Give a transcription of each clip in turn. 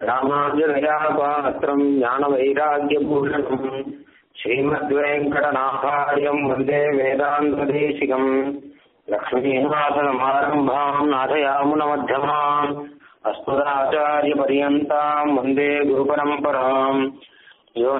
ராமாஞ்சனயா பாத்திரம் ஞான வைராகியபூஷணம் ஸ்ரீமத்வேங்கடநாதாரியம் வந்தே வேதாந்ததேசிகம் லக்ஷ்மீநாதனமாரம்பாம் நாதயாமுனமத்தியமாம் அஸ்மதாச்சாரியபரியந்தாம் வந்தே குருபரம்பராம் யோ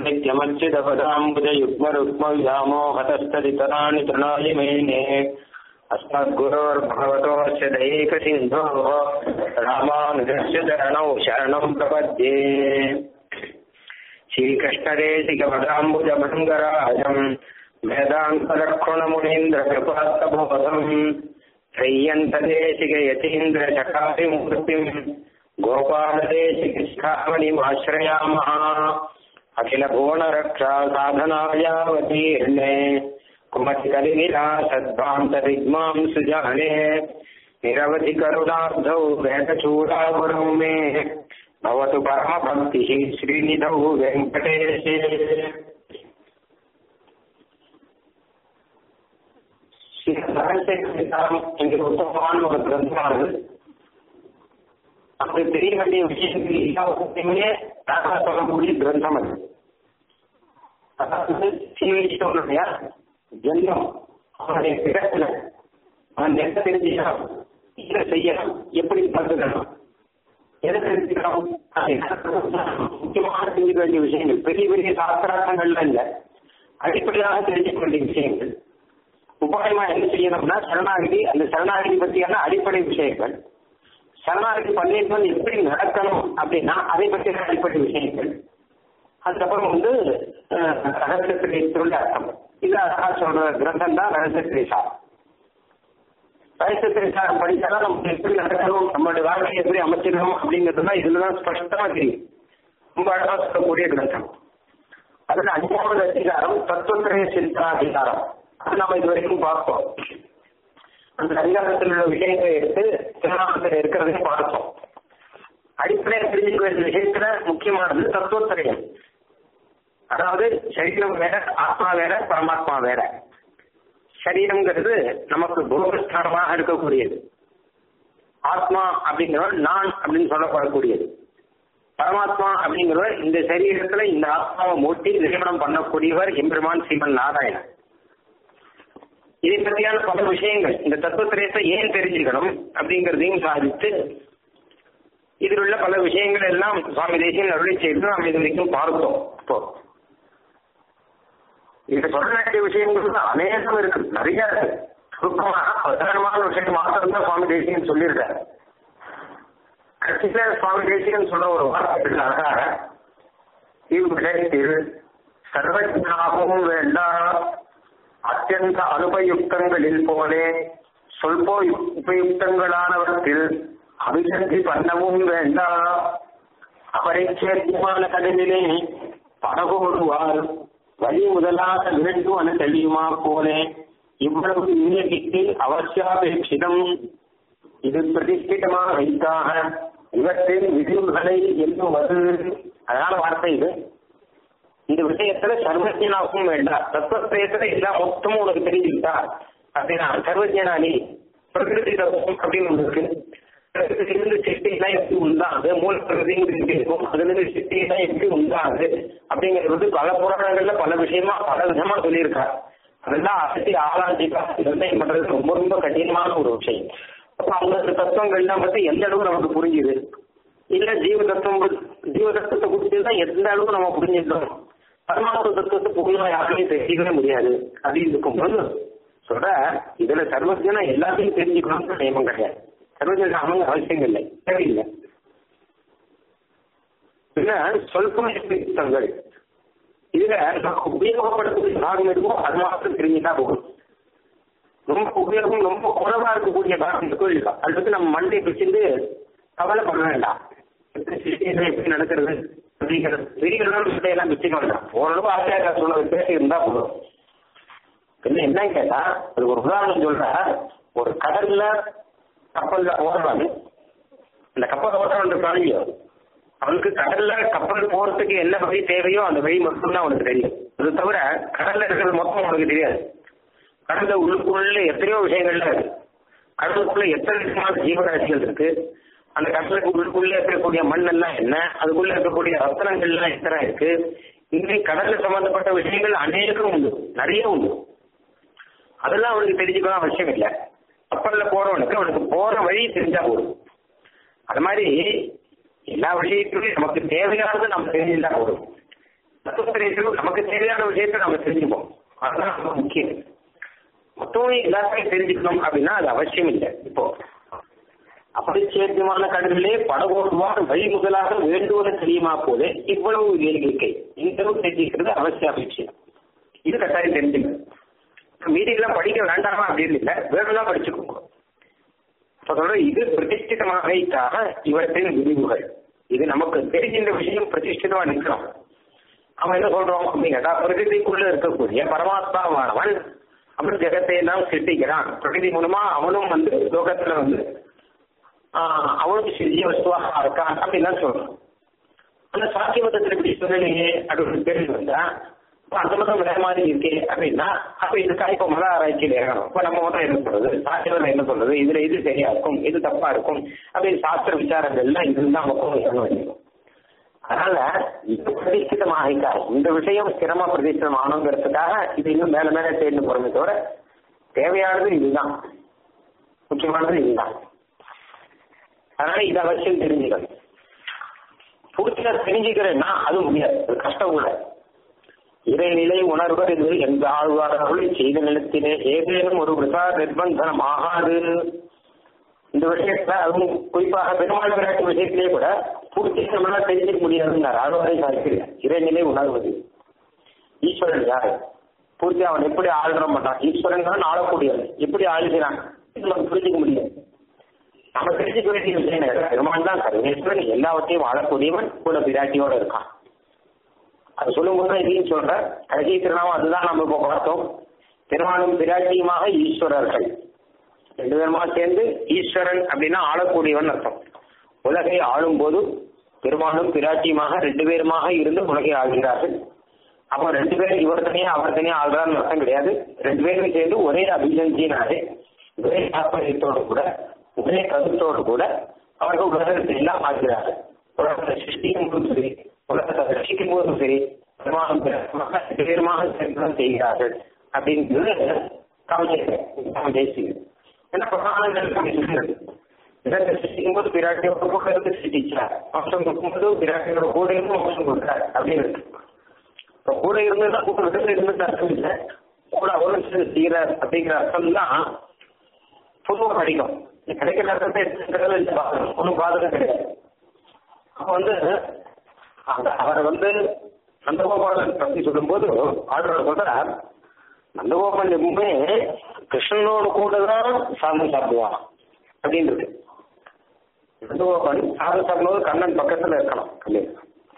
நித்யமच्युतपदाम्बुजयुग्मरुक्मव्यामोहतस्तदितराणि तृणाय मेने अस्मद्गुरोर्भगवतोऽस्य दैकसिन्धोः रामानुजस्य चरणौ शरणम् प्रपद्ये श्रीकृष्णदेशिकपदाम्बुजभृङ्गराजम् वेदान्तलक्ष्मणमुनीन्द्रकृपात्तबोधम् त्रय्यन्तदेशिकयतीन्द्रचकारिमूर्तिम् गोपालदेशिकस्थावनिमाश्रयामः अखिलभुवनरक्षा साधनायावतीर्णे कुमतिकलिनिला सद्भान्तविद्मां सुजाने निरवधि करुणाब्धौ वेदचूडागुरौ मे भवतु परमभक्तिः श्रीनिधौ वेङ्कटेशे என்கிற உத்தமமான ஒரு கிரந்தமானது நமக்கு தெரிய வேண்டிய விஷயங்கள் எல்லாத்தையுமே ராசா சொல்லக்கூடிய கிரந்தம் அது அதாவது சீவீஸ்வரனுடைய ஜென்மம் அவனுடைய பிறப்புல அவன் எந்த தெரிஞ்சுக்கணும் என்ன செய்யணும் எப்படி பழகணும் எதை தெரிஞ்சுக்கணும் முக்கியமாக தெரிஞ்சுக்க வேண்டிய விஷயங்கள் பெரிய பெரிய சாஸ்திரார்த்தங்கள்ல இல்ல அடிப்படையாக தெரிஞ்சுக்க வேண்டிய விஷயங்கள் உபாயமா என்ன செய்யணும்னா சரணாகதி அந்த சரணாகதி பற்றியான அடிப்படை விஷயங்கள் சரணாகதி பண்ணிட்டு எப்படி நடக்கணும் அப்படின்னா அதை பற்றின அடிப்படை விஷயங்கள் அதுக்கப்புறம் வந்து ரகசியத்திரையுள்ள அர்த்தம் இது அழகா சொல்ற கிரந்தம் தான் ரகசியத்திரைசா ரகசியத்திரைசாரம் படிச்சாலும் நமக்கு எப்படி நடக்கணும் நம்மளுடைய வாழ்க்கையை எப்படி அமைச்சிடணும் அப்படிங்கிறதுலாம் இதுலதான் ஸ்பஷ்டமா தெரியும் ரொம்ப அழகா சொல்லக்கூடிய கிரந்தம் அதுல அஞ்சாவது அதிகாரம் தத்துவத்திரைய சிந்தா அதிகாரம் அது நம்ம இது வரைக்கும் பார்த்தோம் அந்த அதிகாரத்தில் உள்ள விஷயங்களை எடுத்து திருநாமத்தில் இருக்கிறதையும் பார்த்தோம் அடிப்படையாக தெரிஞ்சுக்க வேண்டிய விஷயத்துல முக்கியமானது தத்துவத்திரயம் அதாவது சரீரம் வேற ஆத்மா வேற பரமாத்மா வேற சரீரம்ங்கிறது நமக்கு போகஸ்தானமாக இருக்கக்கூடியது ஆத்மா அப்படிங்கிறவர் நான் அப்படின்னு சொல்லப்படக்கூடியது பரமாத்மா அப்படிங்கிறவர் இந்த சரீரத்துல இந்த ஆத்மாவை மூட்டி நிறுவனம் பண்ணக்கூடியவர் எம்பெருமான் சீமன் நாராயணன் இதை பற்றியான பல விஷயங்கள் இந்த தத்துவத்திரயத்தை ஏன் தெரிஞ்சுக்கணும் அப்படிங்கிறதையும் சாதித்து இதில் உள்ள பல விஷயங்கள் எல்லாம் சுவாமி தேசியம் அருளை செய்து நாம் இது வரைக்கும் பார்த்தோம் இப்போ இது சொல்ல வேண்டிய விஷயங்கள் அநேகம் இருக்கு நிறைய இருக்கு சுருக்கமாக பிரதானமான விஷயம் மாத்திரம் தான் சுவாமி தேசியம் சொல்லியிருக்காரு கடைசியில சுவாமி தேசியம் சொல்ல ஒரு வார்த்தை அழகாக இவ்விடத்தில் சர்வஜாகவும் வேண்டாம் அத்தியந்த அனுபயுக்தங்களில் போலே சொல்போ உபயுக்தங்களானவற்றில் அபிசந்தி பண்ணவும் வேண்டாம் அவரை சேர்த்தியமான கடலிலே படகோடுவார் வழி முதலாக வேண்டுவன தெளியுமா போலே இவ்வளவு இன்னைக்கு அவசியாபேட்சிதம் இது பிரதிஷ்டிதமாக வைத்தாக இவற்றின் விதிவுகளை எண்ணுவது அதான வார்த்தை இது இந்த விஷயத்துல சர்வஜனாகவும் வேண்டாம் தத்துவத்திரயத்துல எல்லா மொத்தமும் உனக்கு தெரிஞ்சுக்கிட்டா அப்படின்னா சர்வஜனா நீ பிரகிருதி தத்துவம் அப்படின்னு ஒன்று இருக்கு பிரகிருதியிலிருந்து சிட்டிலாம் எப்படி உண்டாது மூல பிரகிருதிங்கிறது எப்படி இருக்கும் அதுல இருந்து சிட்டிலாம் எப்படி உண்டாது அப்படிங்கிறது வந்து பல புராணங்கள்ல பல விஷயமா பல விதமா சொல்லியிருக்காரு அதெல்லாம் அசத்தி ஆராய்ச்சிக்கா நிர்ணயம் பண்றது ரொம்ப ரொம்ப கடினமான ஒரு விஷயம் அப்ப அவங்க தத்துவங்கள்லாம் பத்தி எந்த அளவு நமக்கு புரிஞ்சுது இல்ல ஜீவ தத்துவம் ஜீவ தத்துவத்தை குறித்து தான் எந்த அளவுக்கு நம்ம புரிஞ்சுட்டோம் பரமாத்ம தத்துவத்தை புரியுமா யாருமே தெரிஞ்சிக்கவே முடியாது அப்படின்னு இருக்கும்போது சொல்ற இதுல சர்வஜனா எல்லாத்தையும் தெரிஞ்சுக்கணும்னு நியமம் கிடையாது சர்வஜன அவங்க அவசியம் இல்லை தேவையில்லை இல்ல சொல்பம் யுக்தங்கள் இதுல நமக்கு உபயோகப்படக்கூடிய பாகம் எதுவோ அது மாத்திரம் தெரிஞ்சுட்டா போகும் ரொம்ப உபயோகம் ரொம்ப குறைவா இருக்கக்கூடிய பாகம் இருக்கோ இல்லையா அது வந்து நம்ம மண்டை பிடிச்சிருந்து கவலைப்பட வேண்டாம் எப்படி நடக்கிறது அப்படிங்கிறது பெரியவர்களும் எல்லாம் வச்சுக்க வேண்டாம் ஓரளவு ஆச்சாரியா சொன்னது பேசி இருந்தா போதும் என்ன என்னன்னு கேட்டா அது ஒரு உதாரணம் சொல்ற ஒரு கடல்ல கப்பல்ல ஓடுறாங்க இந்த கப்பல் ஓடுறவன் இருக்காங்க அவனுக்கு கடல்ல கப்பல் போறதுக்கு என்ன வழி தேவையோ அந்த வழி மட்டும்தான் அவனுக்கு தெரியும் அது தவிர கடல்ல இருக்கிறது மொத்தம் அவனுக்கு தெரியாது கடல்ல உள்ளுக்குள்ள எத்தனையோ விஷயங்கள்ல இருக்கு கடலுக்குள்ள எத்தனை விதமான ஜீவராசிகள் இருக்கு அந்த கடலுக்கு உள்ளுக்குள்ள இருக்கக்கூடிய மண் எல்லாம் என்ன அதுக்குள்ள இருக்கக்கூடிய ரத்தனங்கள்லாம் எத்தனை இருக்கு இன்னும் கடல்ல சம்பந்தப்பட்ட விஷயங்கள் அநேகம் உண்டு நிறைய உண்டு அதெல்லாம் அவனுக்கு தெரிஞ்சுக்கணும் அவசியம் இல்லை கப்பல்ல போறவனுக்கு அவனுக்கு போற வழி தெரிஞ்சா போதும் அது மாதிரி எல்லா விஷயத்திலும் நமக்கு தேவையானது நம்ம தெரிஞ்சுட்டா போதும் தத்துவத்திலும் நமக்கு தேவையான விஷயத்தை நம்ம தெரிஞ்சுப்போம் அதுதான் ரொம்ப முக்கியம் மொத்தம் எல்லாத்தையும் தெரிஞ்சுக்கணும் அப்படின்னா அது அவசியம் இல்லை இப்போ அபரிச்சேத்தியமான கடலிலே படகோடுவார் வழி முதலாக வேண்டுவன தெரியுமா போல இவ்வளவு இயற்கை இந்த அளவு தெரிஞ்சுக்கிறது அவசிய அவசியம் இது கட்டாயம் தெரிஞ்சுக்கணும் மீதி எல்லாம் படிக்க வேண்டாமா அப்படின்னு இல்லை வேணும்னா படிச்சுக்கோங்க அதோட இது பிரதிஷ்டிதமாகைக்காக இவற்றின் விரிவுகள் இது நமக்கு தெரிகின்ற விஷயம் பிரதிஷ்டிதமா நிற்கிறோம் அவன் என்ன சொல்றோம் அப்படின்னா பிரகிருதிக்குள்ள இருக்கக்கூடிய பரமாத்மாவானவன் அவன் ஜெகத்தை எல்லாம் சிருஷ்டிக்கிறான் பிரகிருதி மூலமா அவனும் வந்து லோகத்துல வந்து ஆஹ் அவனுக்கு சிறிய வஸ்துவாக இருக்கான் அப்படின்லாம் சொல்றான் அந்த சாத்தியமதத்தில் இப்படி சொல்லலையே அப்படின்னு கேள்வி வந்தா அந்த மதம் வேற மாதிரி இருக்கே அப்படின்னா அப்ப இதுக்காக இப்ப மத ஆராய்ச்சியில் இறங்கணும் இப்ப நம்ம மதம் என்ன சொல்றது சாஸ்திரம் என்ன சொல்றது இதுல இது சரியா இருக்கும் இது தப்பா இருக்கும் அப்படின்னு சாஸ்திர விசாரங்கள்லாம் இதுதான் மக்கள் சொல்ல வேண்டியும் அதனால இது பிரதிஷ்டிதமாக இந்த விஷயம் ஸ்திரமா பிரதிஷ்டிதம் ஆகணுங்கிறதுக்காக இது இன்னும் மேல மேல தேர்ந்து போறமே தவிர தேவையானது இதுதான் முக்கியமானது இதுதான் அதனால இது அவசியம் தெரிஞ்சுக்கணும் பூர்த்தியா தெரிஞ்சுக்கிறேன்னா அது முடியாது அது கஷ்டம் கூட இறைநிலை உணர்வது எந்த ஆழ்வார்கள் செய்த நிலத்திலே ஏதேனும் ஒரு விசா நிர்பந்தனம் ஆகாது இந்த விஷயத்துல அதுவும் குறிப்பாக பெருமாள் விளையாட்டு விஷயத்திலே கூட பூர்த்தி நம்மளால தெரிஞ்சுக்க முடியாதுன்னார் ஆழ்வாரை சாதிக்கிறேன் இறைநிலை உணர்வது ஈஸ்வரன் யாரு பூர்த்தி அவன் எப்படி ஆளுநர மாட்டான் ஈஸ்வரன் தான் ஆளக்கூடியவன் எப்படி ஆளுகிறான் இது நமக்கு புரிஞ்சுக்க முடியாது நம்ம தெரிஞ்சுக்க வேண்டிய விஷயம் என்ன? பெருமான் தான் சர்வேஸ்வரன் எல்லாவற்றையும் ஆளக்கூடியவன் கூட பிராட்டியோட இருக்கான் அது சொல்லும்போது இதையும் சொல்ற கடைசி திருநாமம் அதுதான் நம்ம இப்போ பார்த்தோம் பெருமாளும் பிராட்டியுமாக ஈஸ்வரர்கள் ரெண்டு பேருமா சேர்ந்து ஈஸ்வரன் அப்படின்னா ஆளக்கூடியவன் அர்த்தம் உலகை ஆளும் போது பெருமாளும் பிராட்டியுமாக ரெண்டு பேருமாக இருந்து உலகை ஆள்கிறார்கள் அப்போ ரெண்டு பேரும் இவர் தனியா அவர் தனியா ஆள்றான்னு அர்த்தம் கிடையாது ரெண்டு பேரும் சேர்ந்து ஒரே அபிஜந்தினாலே ஒரே தாற்பயத்தோடு கூட ஒரே கருத்தோடு கூட அவர்கள் உலகத்தை எல்லாம் ஆகிறார்கள் உலகத்தை சிருஷ்டிக்கும் போதும் சரி உலகத்தை ரசிக்கும் போதும் சரி பெருமாளும் பிராட்டியுமாக ரெண்டு பேருமாக சேர்ந்து செய்கிறார்கள் அப்படிங்கிறது காமிச்சிருக்கேன் தேசியம் ஏன்னா பிரதானங்கள் சொல்லுறது இதற்கு சிருஷ்டிக்கும் போது பிராட்டியோட கூட இருந்து சிருஷ்டிச்சார் வம்சம் கொடுக்கும்போது பிராட்டியோட கூட இருந்து வம்சம் கொடுத்தார் அப்படின்னு இருக்கு இப்போ கூட இருந்ததுன்னா கூட விதத்தில் இருந்தது அர்த்தம் இல்லை கூட அவரும் சேர்ந்து செய்கிறார் அப்படிங்கிற அர்த்தம் தான் பொதுவாக கிடைக்கும் கிடைக்கிற அர்த்தத்தை எடுத்துக்கிறது இல்லை பாதகம் ஒன்றும் பாதகம் கிடையாது அப்போ வந்து அந்த அவரை வந்து நந்தகோபாலன் பற்றி சொல்லும்போது ஆர்டர் சொல்றார் நந்தகோபால் எப்பவுமே கிருஷ்ணனோட கூட தான் சாதம் சாப்பிடுவான் அப்படின்றது நந்தகோபால் சாதம் சாப்பிடும்போது கண்ணன் பக்கத்துல இருக்கணும் கண்ணன்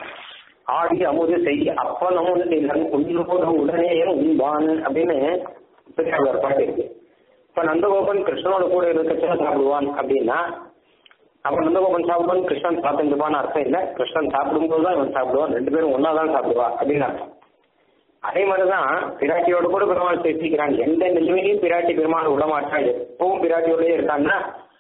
ஆடி அமுது செய் அப்பன் அமுது செய்யலாம் உன்னோட உடனே உண்பான் அப்படின்னு பெரியார் பாட்டு இருக்கு இப்ப நந்தகோபன் கிருஷ்ணனோட கூட இருக்கச்சும் சாப்பிடுவான் அப்படின்னா அப்ப நந்தகோபன் சாப்பிடுவான் கிருஷ்ணன் சாப்பிட்டுப்பான்னு அர்த்தம் இல்லை கிருஷ்ணன் சாப்பிடும்போது தான் இவன் சாப்பிடுவான் ரெண்டு பேரும் ஒன்னா தான் சாப்பிடுவா அப்படின்னு அர்த்தம் அதே மாதிரிதான் பிராட்டியோட கூட பெருமாள் பேசிக்கிறாங்க எந்த நிலைமையிலும் பிராட்டி பெருமாள் விடமாட்டான் எப்பவும் பிராட்டியோடய இருக்காங்கன்னா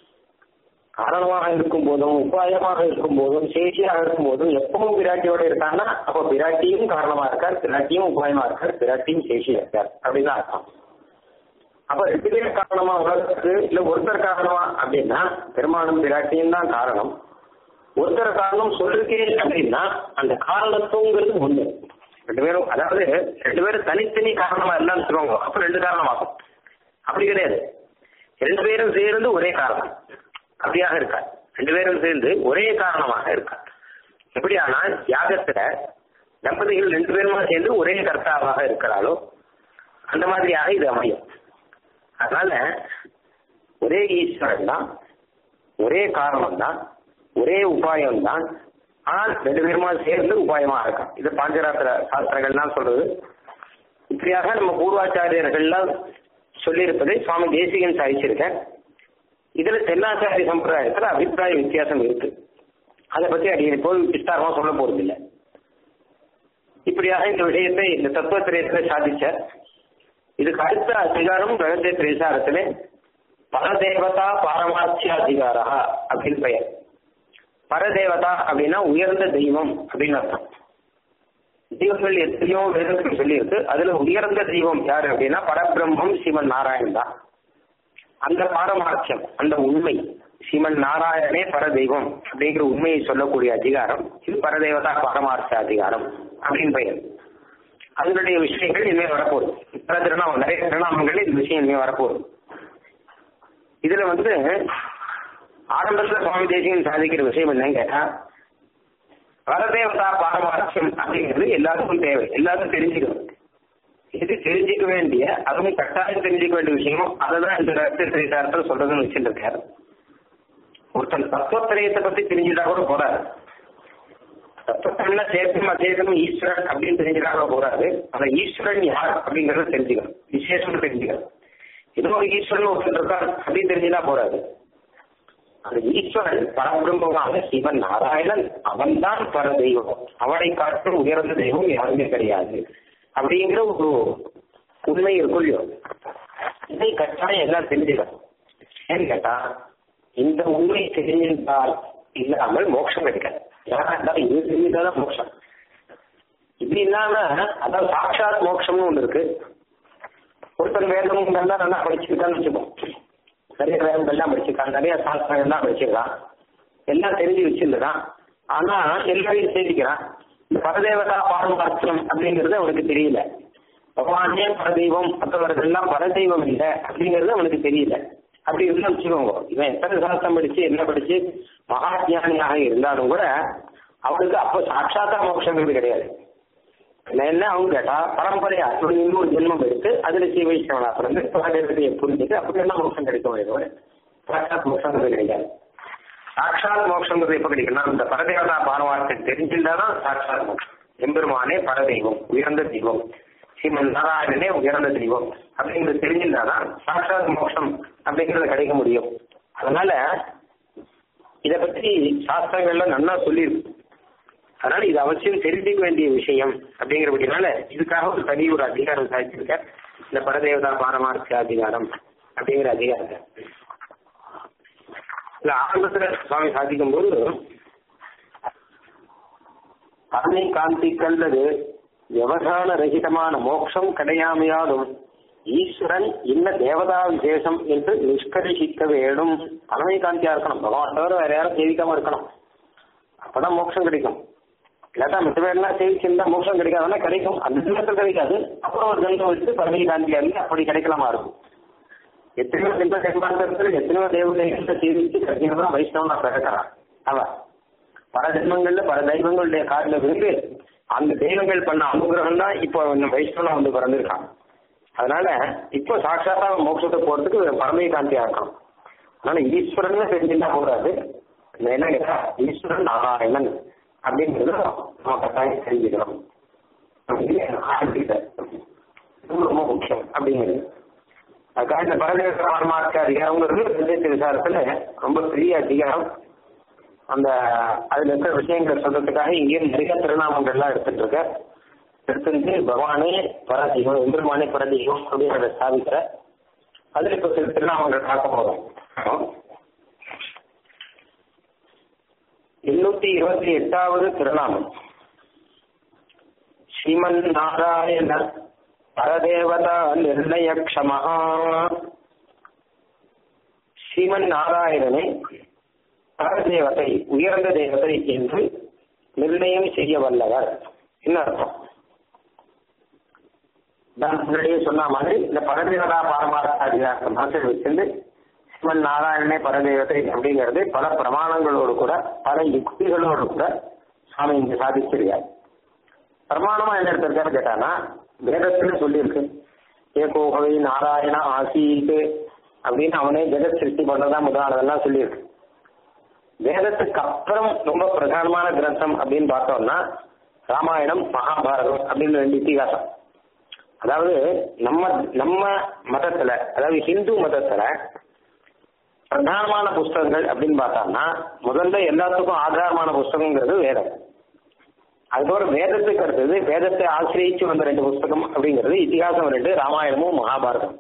காரணமாக இருக்கும் போதும் உபாயமாக இருக்கும் போதும் சேஷியாக இருக்கும் போதும் எப்பவும் பிராட்டியோட இருக்காங்கன்னா அப்போ பிராட்டியும் காரணமா இருக்கார் பிராட்டியும் உபாயமா இருக்கார் பிராட்டியும் சேஷியா இருக்கார் அப்படின்னு அர்த்தம் அப்ப ரெண்டு பேரும் காரணமா உலகத்துக்கு இல்ல ஒருத்தர் காரணமா அப்படின்னா பெருமாளும் பிராட்டியும் தான் காரணம் ஒருத்தர் காரணம் சொல்லிருக்கேன் அப்படின்னா அந்த காரணத்துவங்கிறது ஒண்ணு ரெண்டு பேரும் அதாவது ரெண்டு பேரும் தனித்தனி காரணமா இருந்தான்னு சொல்லுவாங்க அப்ப ரெண்டு காரணமாகும் அப்படி கிடையாது ரெண்டு பேரும் சேர்ந்து ஒரே காரணம் அப்படியாக இருக்கார் ரெண்டு பேரும் சேர்ந்து ஒரே காரணமாக இருக்கார் எப்படியானால் யாகத்துல தம்பதிகள் ரெண்டு பேருமா சேர்ந்து ஒரே கர்த்தாவாக இருக்கிறாளோ அந்த மாதிரியாக இது அமையும் அதனால ஒரே ஈஸ்வரன் தான் ஒரே காரணம் தான் ஒரே உபாயம் தான் ஆனால் ரெண்டு பேருமா சேர்ந்து உபாயமா இருக்கான் இது பாஞ்சராத்திர சாஸ்திரங்கள்லாம் சொல்றது இப்படியாக நம்ம பூர்வாச்சாரியர்கள்லாம் சொல்லியிருப்பதை சுவாமி தேசிகன் சாதிச்சிருக்கேன் இதுல தென்னாச்சாரிய சம்பிரதாயத்துல அபிப்பிராய வித்தியாசம் இருக்கு அதை பத்தி அடிக்கடி போய் விஸ்தாரமா சொல்ல போறதில்லை இப்படியாக இந்த விஷயத்தை இந்த தத்துவத்திரயத்துல சாதிச்ச இதுக்கு அடுத்த அதிகாரம் ரகசிய திரைசாரத்திலே பரதேவதா பாரமார்த்திய அதிகாரா அப்படின்னு பெயர் பரதேவதா அப்படின்னா உயர்ந்த தெய்வம் அப்படின்னு அர்த்தம் தெய்வங்கள் எத்தனையோ வேதங்கள் சொல்லியிருக்கு அதுல உயர்ந்த தெய்வம் யாரு அப்படின்னா பரபிரம்மம் சிவன் நாராயணன் தான் அந்த பாரமார்த்தியம் அந்த உண்மை சிவன் நாராயணனே பரதெய்வம் அப்படிங்கிற உண்மையை சொல்லக்கூடிய அதிகாரம் இது பரதேவதா பாரமார்த்த அதிகாரம் அப்படின்னு பெயர் அதனுடைய விஷயங்கள் இனிமேல் வரப்போகுது பல திருநாமம் நிறைய திருநாமங்கள் இந்த விஷயம் இனிமேல் வரப்போகுது இதுல வந்து ஆரம்பத்துல சுவாமி தேசியம் சாதிக்கிற விஷயம் என்னன்னு கேட்டா பரதேவதா பாரமார்த்தியம் அப்படிங்கிறது எல்லாருக்கும் தேவை எல்லாரும் தெரிஞ்சுக்கணும் இது தெரிஞ்சுக்க வேண்டிய அதுவும் கட்டாயம் தெரிஞ்சுக்க வேண்டிய விஷயமோ அதுதான் இந்த ரகசியத்தில் சொல்றதுன்னு வச்சுட்டு இருக்காரு ஒருத்தன் தத்துவத்திரயத்தை பத்தி தெரிஞ்சுட்டா கூட போறாரு தத்துவத்திரம் சேர்த்தும் அச்சேதனும் ஈஸ்வரன் அப்படின்னு தெரிஞ்சுட்டா கூட போறாது அந்த ஈஸ்வரன் யார் அப்படிங்கறத தெரிஞ்சுக்கணும் விசேஷம் தெரிஞ்சுக்கணும் ஏதோ ஒரு ஈஸ்வரன் ஒருத்தன் இருக்கான் அப்படின்னு தெரிஞ்சுட்டா போறாது அந்த ஈஸ்வரன் பரபிரம்மமான சிவன் நாராயணன் அவன்தான் பர தெய்வம் அவனை காட்டும் உயர்ந்த தெய்வம் யாருமே கிடையாது அப்படிங்கிற ஒரு உண்மை இருக்கும் இல்லையோ இதை கட்டாயம் எல்லாம் தெரிஞ்சுக்கணும் ஏன்னு கேட்டா இந்த உண்மை தெரிஞ்சிருந்தால் இல்லாமல் மோட்சம் கிடைக்காது யாரா இருந்தாலும் இது தெரிஞ்சுதான் மோட்சம் இது இல்லாம அதாவது சாட்சாத் மோட்சம்னு ஒண்ணு இருக்கு ஒருத்தர் வேதம் நல்லா நல்லா படிச்சிருக்கான்னு வச்சுப்போம் நிறைய வேதம் எல்லாம் படிச்சிருக்கான் நிறைய சாஸ்திரம் எல்லாம் படிச்சிருக்கான் எல்லாம் தெரிஞ்சு வச்சிருந்தான் ஆனா எல்லாரையும் தெரிஞ்சுக்கிறான் இந்த பரதேவதா பாரம்பரியம் அப்படிங்கிறது அவனுக்கு தெரியல பகவானே பரதெய்வம் மற்றவர்கள்லாம் பரதெய்வம் இல்லை அப்படிங்கிறது அவனுக்கு தெரியல அப்படி இருந்தா வச்சுக்கோங்க இவன் எத்தனை சாஸ்திரம் படிச்சு என்ன படிச்சு மகாஜானியாக இருந்தாலும் கூட அவனுக்கு அப்ப சாட்சாத்தா மோட்சங்கிறது கிடையாது என்ன அவங்க கேட்டா பரம்பரையா இப்படி இன்னொரு ஜென்மம் எடுத்து அதுல ஸ்ரீ வைஷ்ணவனா பிறந்து பரதேவதையை புரிஞ்சுட்டு அப்படி என்ன மோட்சம் கிடைக்கும் தவிர சாட்சாத் மோட்சங்கிறது கிடையாது சாட்சாத் மோட்சங்கிறது எப்ப கிடைக்கும்னா இந்த பரதேவதா பாரவார்த்தை தெரிஞ்சிருந்தாதான் சாட்சாத் மோட்சம் எம்பெருமானே பரதெய்வம் உயர்ந்த தெய்வம் ஸ்ரீமன் நாராயணனே உயர்ந்த தெய்வம் அப்படிங்கிறது தெரிஞ்சிருந்தாதான் சாட்சாத் மோட்சம் அப்படிங்கிறது கிடைக்க முடியும் அதனால இத பத்தி சாஸ்திரங்கள்ல நல்லா சொல்லியிருக்கு அதனால இது அவசியம் தெரிஞ்சுக்க வேண்டிய விஷயம் அப்படிங்கிறபடினால இதுக்காக ஒரு தனி ஒரு அதிகாரம் சாதிச்சிருக்க இந்த பரதேவதா பாரமார்த்திய அதிகாரம் அப்படிங்கிற அதிகாரத்தை இல்ல ஆரம்பத்துல சுவாமி சாதிக்கும் போது கருணை காந்தி கல்லது விவகார ரகிதமான மோட்சம் கிடையாமையாலும் ஈஸ்வரன் இன்ன தேவதா விசேஷம் என்று நிஷ்கரிசிக்க வேணும் கருணை காந்தியா இருக்கணும் பகவான் தவிர வேற யாரும் சேவிக்காம இருக்கணும் அப்பதான் மோட்சம் கிடைக்கும் இல்லாட்டா மற்ற பேர்லாம் சேவிச்சிருந்தா மோட்சம் கிடைக்காதுன்னா கிடைக்கும் அந்த ஜென்மத்தில் கிடைக்காது அப்புறம் ஒரு ஜென்மம் வச்சு பரமி காந்தியா இருந்து அப்படி கிடைக்கலாமா இருக்கும் எத்தனையோ ஜென்ம ஜென்மாந்தரத்தில் எத்தனையோ தேவதைகளை சேவிச்சு கடைசியாக வைஷ்ணவனா பிறக்கிறான் அவன் பல ஜென்மங்கள்ல பல தெய்வங்களுடைய காலில் விழுந்து அந்த தெய்வங்கள் பண்ண அனுகிரகம் தான் இப்போ வைஷ்ணவனா வந்து பிறந்திருக்கான் அதனால இப்போ சாட்சாத்தா மோட்சத்தை போறதுக்கு பரமய காந்தியா இருக்கணும் அதனால ஈஸ்வரன் தெரிஞ்சுட்டா போறாது என்ன கேட்டா ஈஸ்வரன் நாராயணன் அப்படிங்கிறது நம்ம கட்டாயம் தெரிஞ்சுக்கணும் ரொம்ப முக்கியம் அப்படிங்கிறது அதுக்காக இந்த பரதேச பரமார்த்த அதிகாரங்கிறது பிரதேச விசாரத்துல ரொம்ப பெரிய அதிகாரம் அந்த அதுல இருக்கிற விஷயங்களை சொல்றதுக்காக இங்கேயும் நிறைய திருநாமங்கள்லாம் எடுத்துட்டு இருக்க எடுத்துட்டு பகவானே பரதெய்வம் எம்பெருமானே பரதெய்வம் அப்படிங்கிறத ஸ்தாபிக்கிற அதுல இப்ப சில திருநாமங்கள் பார்க்க போறோம் எண்ணூத்தி இருபத்தி எட்டாவது திருநாமம் ஸ்ரீமன் நாராயண பரதேவதா நிர்ணய க்ஷமஹா ஸ்ரீமன் நாராயணனை பரதேவதை உயர்ந்த தேவதை என்று நிர்ணயம் செய்ய வல்லவர் என்ன அர்த்தம் நான் முன்னாடியே சொன்ன மாதிரி இந்த பரதேவதா பாரமார்த்த மனசில் வச்சிருந்து சிவன் நாராயணனே பரதேவதை அப்படிங்கிறது பல பிரமாணங்களோடு கூட பல யுக்திகளோடு கூட சுவாமி இங்க சாதிச்சிருக்கார் பிரமாணமா என்ன எடுத்திருக்காரு கேட்டானா வேதத்துல சொல்லியிருக்கு ஏகோகவை நாராயண ஆசீத் அப்படின்னு அவனே ஜெகத் சிருஷ்டி பண்ணதா முதலானதெல்லாம் சொல்லியிருக்கு வேதத்துக்கு அப்புறம் ரொம்ப பிரதானமான கிரந்தம் அப்படின்னு பார்த்தோம்னா ராமாயணம் மகாபாரதம் அப்படின்னு ரெண்டு இத்திகாசம் அதாவது நம்ம நம்ம மதத்துல அதாவது ஹிந்து மதத்துல பிரதானமான புஸ்தகங்கள் அப்படின்னு பார்த்தோம்னா முதல்ல எல்லாத்துக்கும் ஆதாரமான புஸ்தகங்கிறது வேதம் அதுபோல வேதத்துக்கு அடுத்தது வேதத்தை ஆசிரியச்சு வந்த ரெண்டு புஸ்தகம் அப்படிங்கிறது இத்திகாசம் ரெண்டு ராமாயணமும் மகாபாரதம்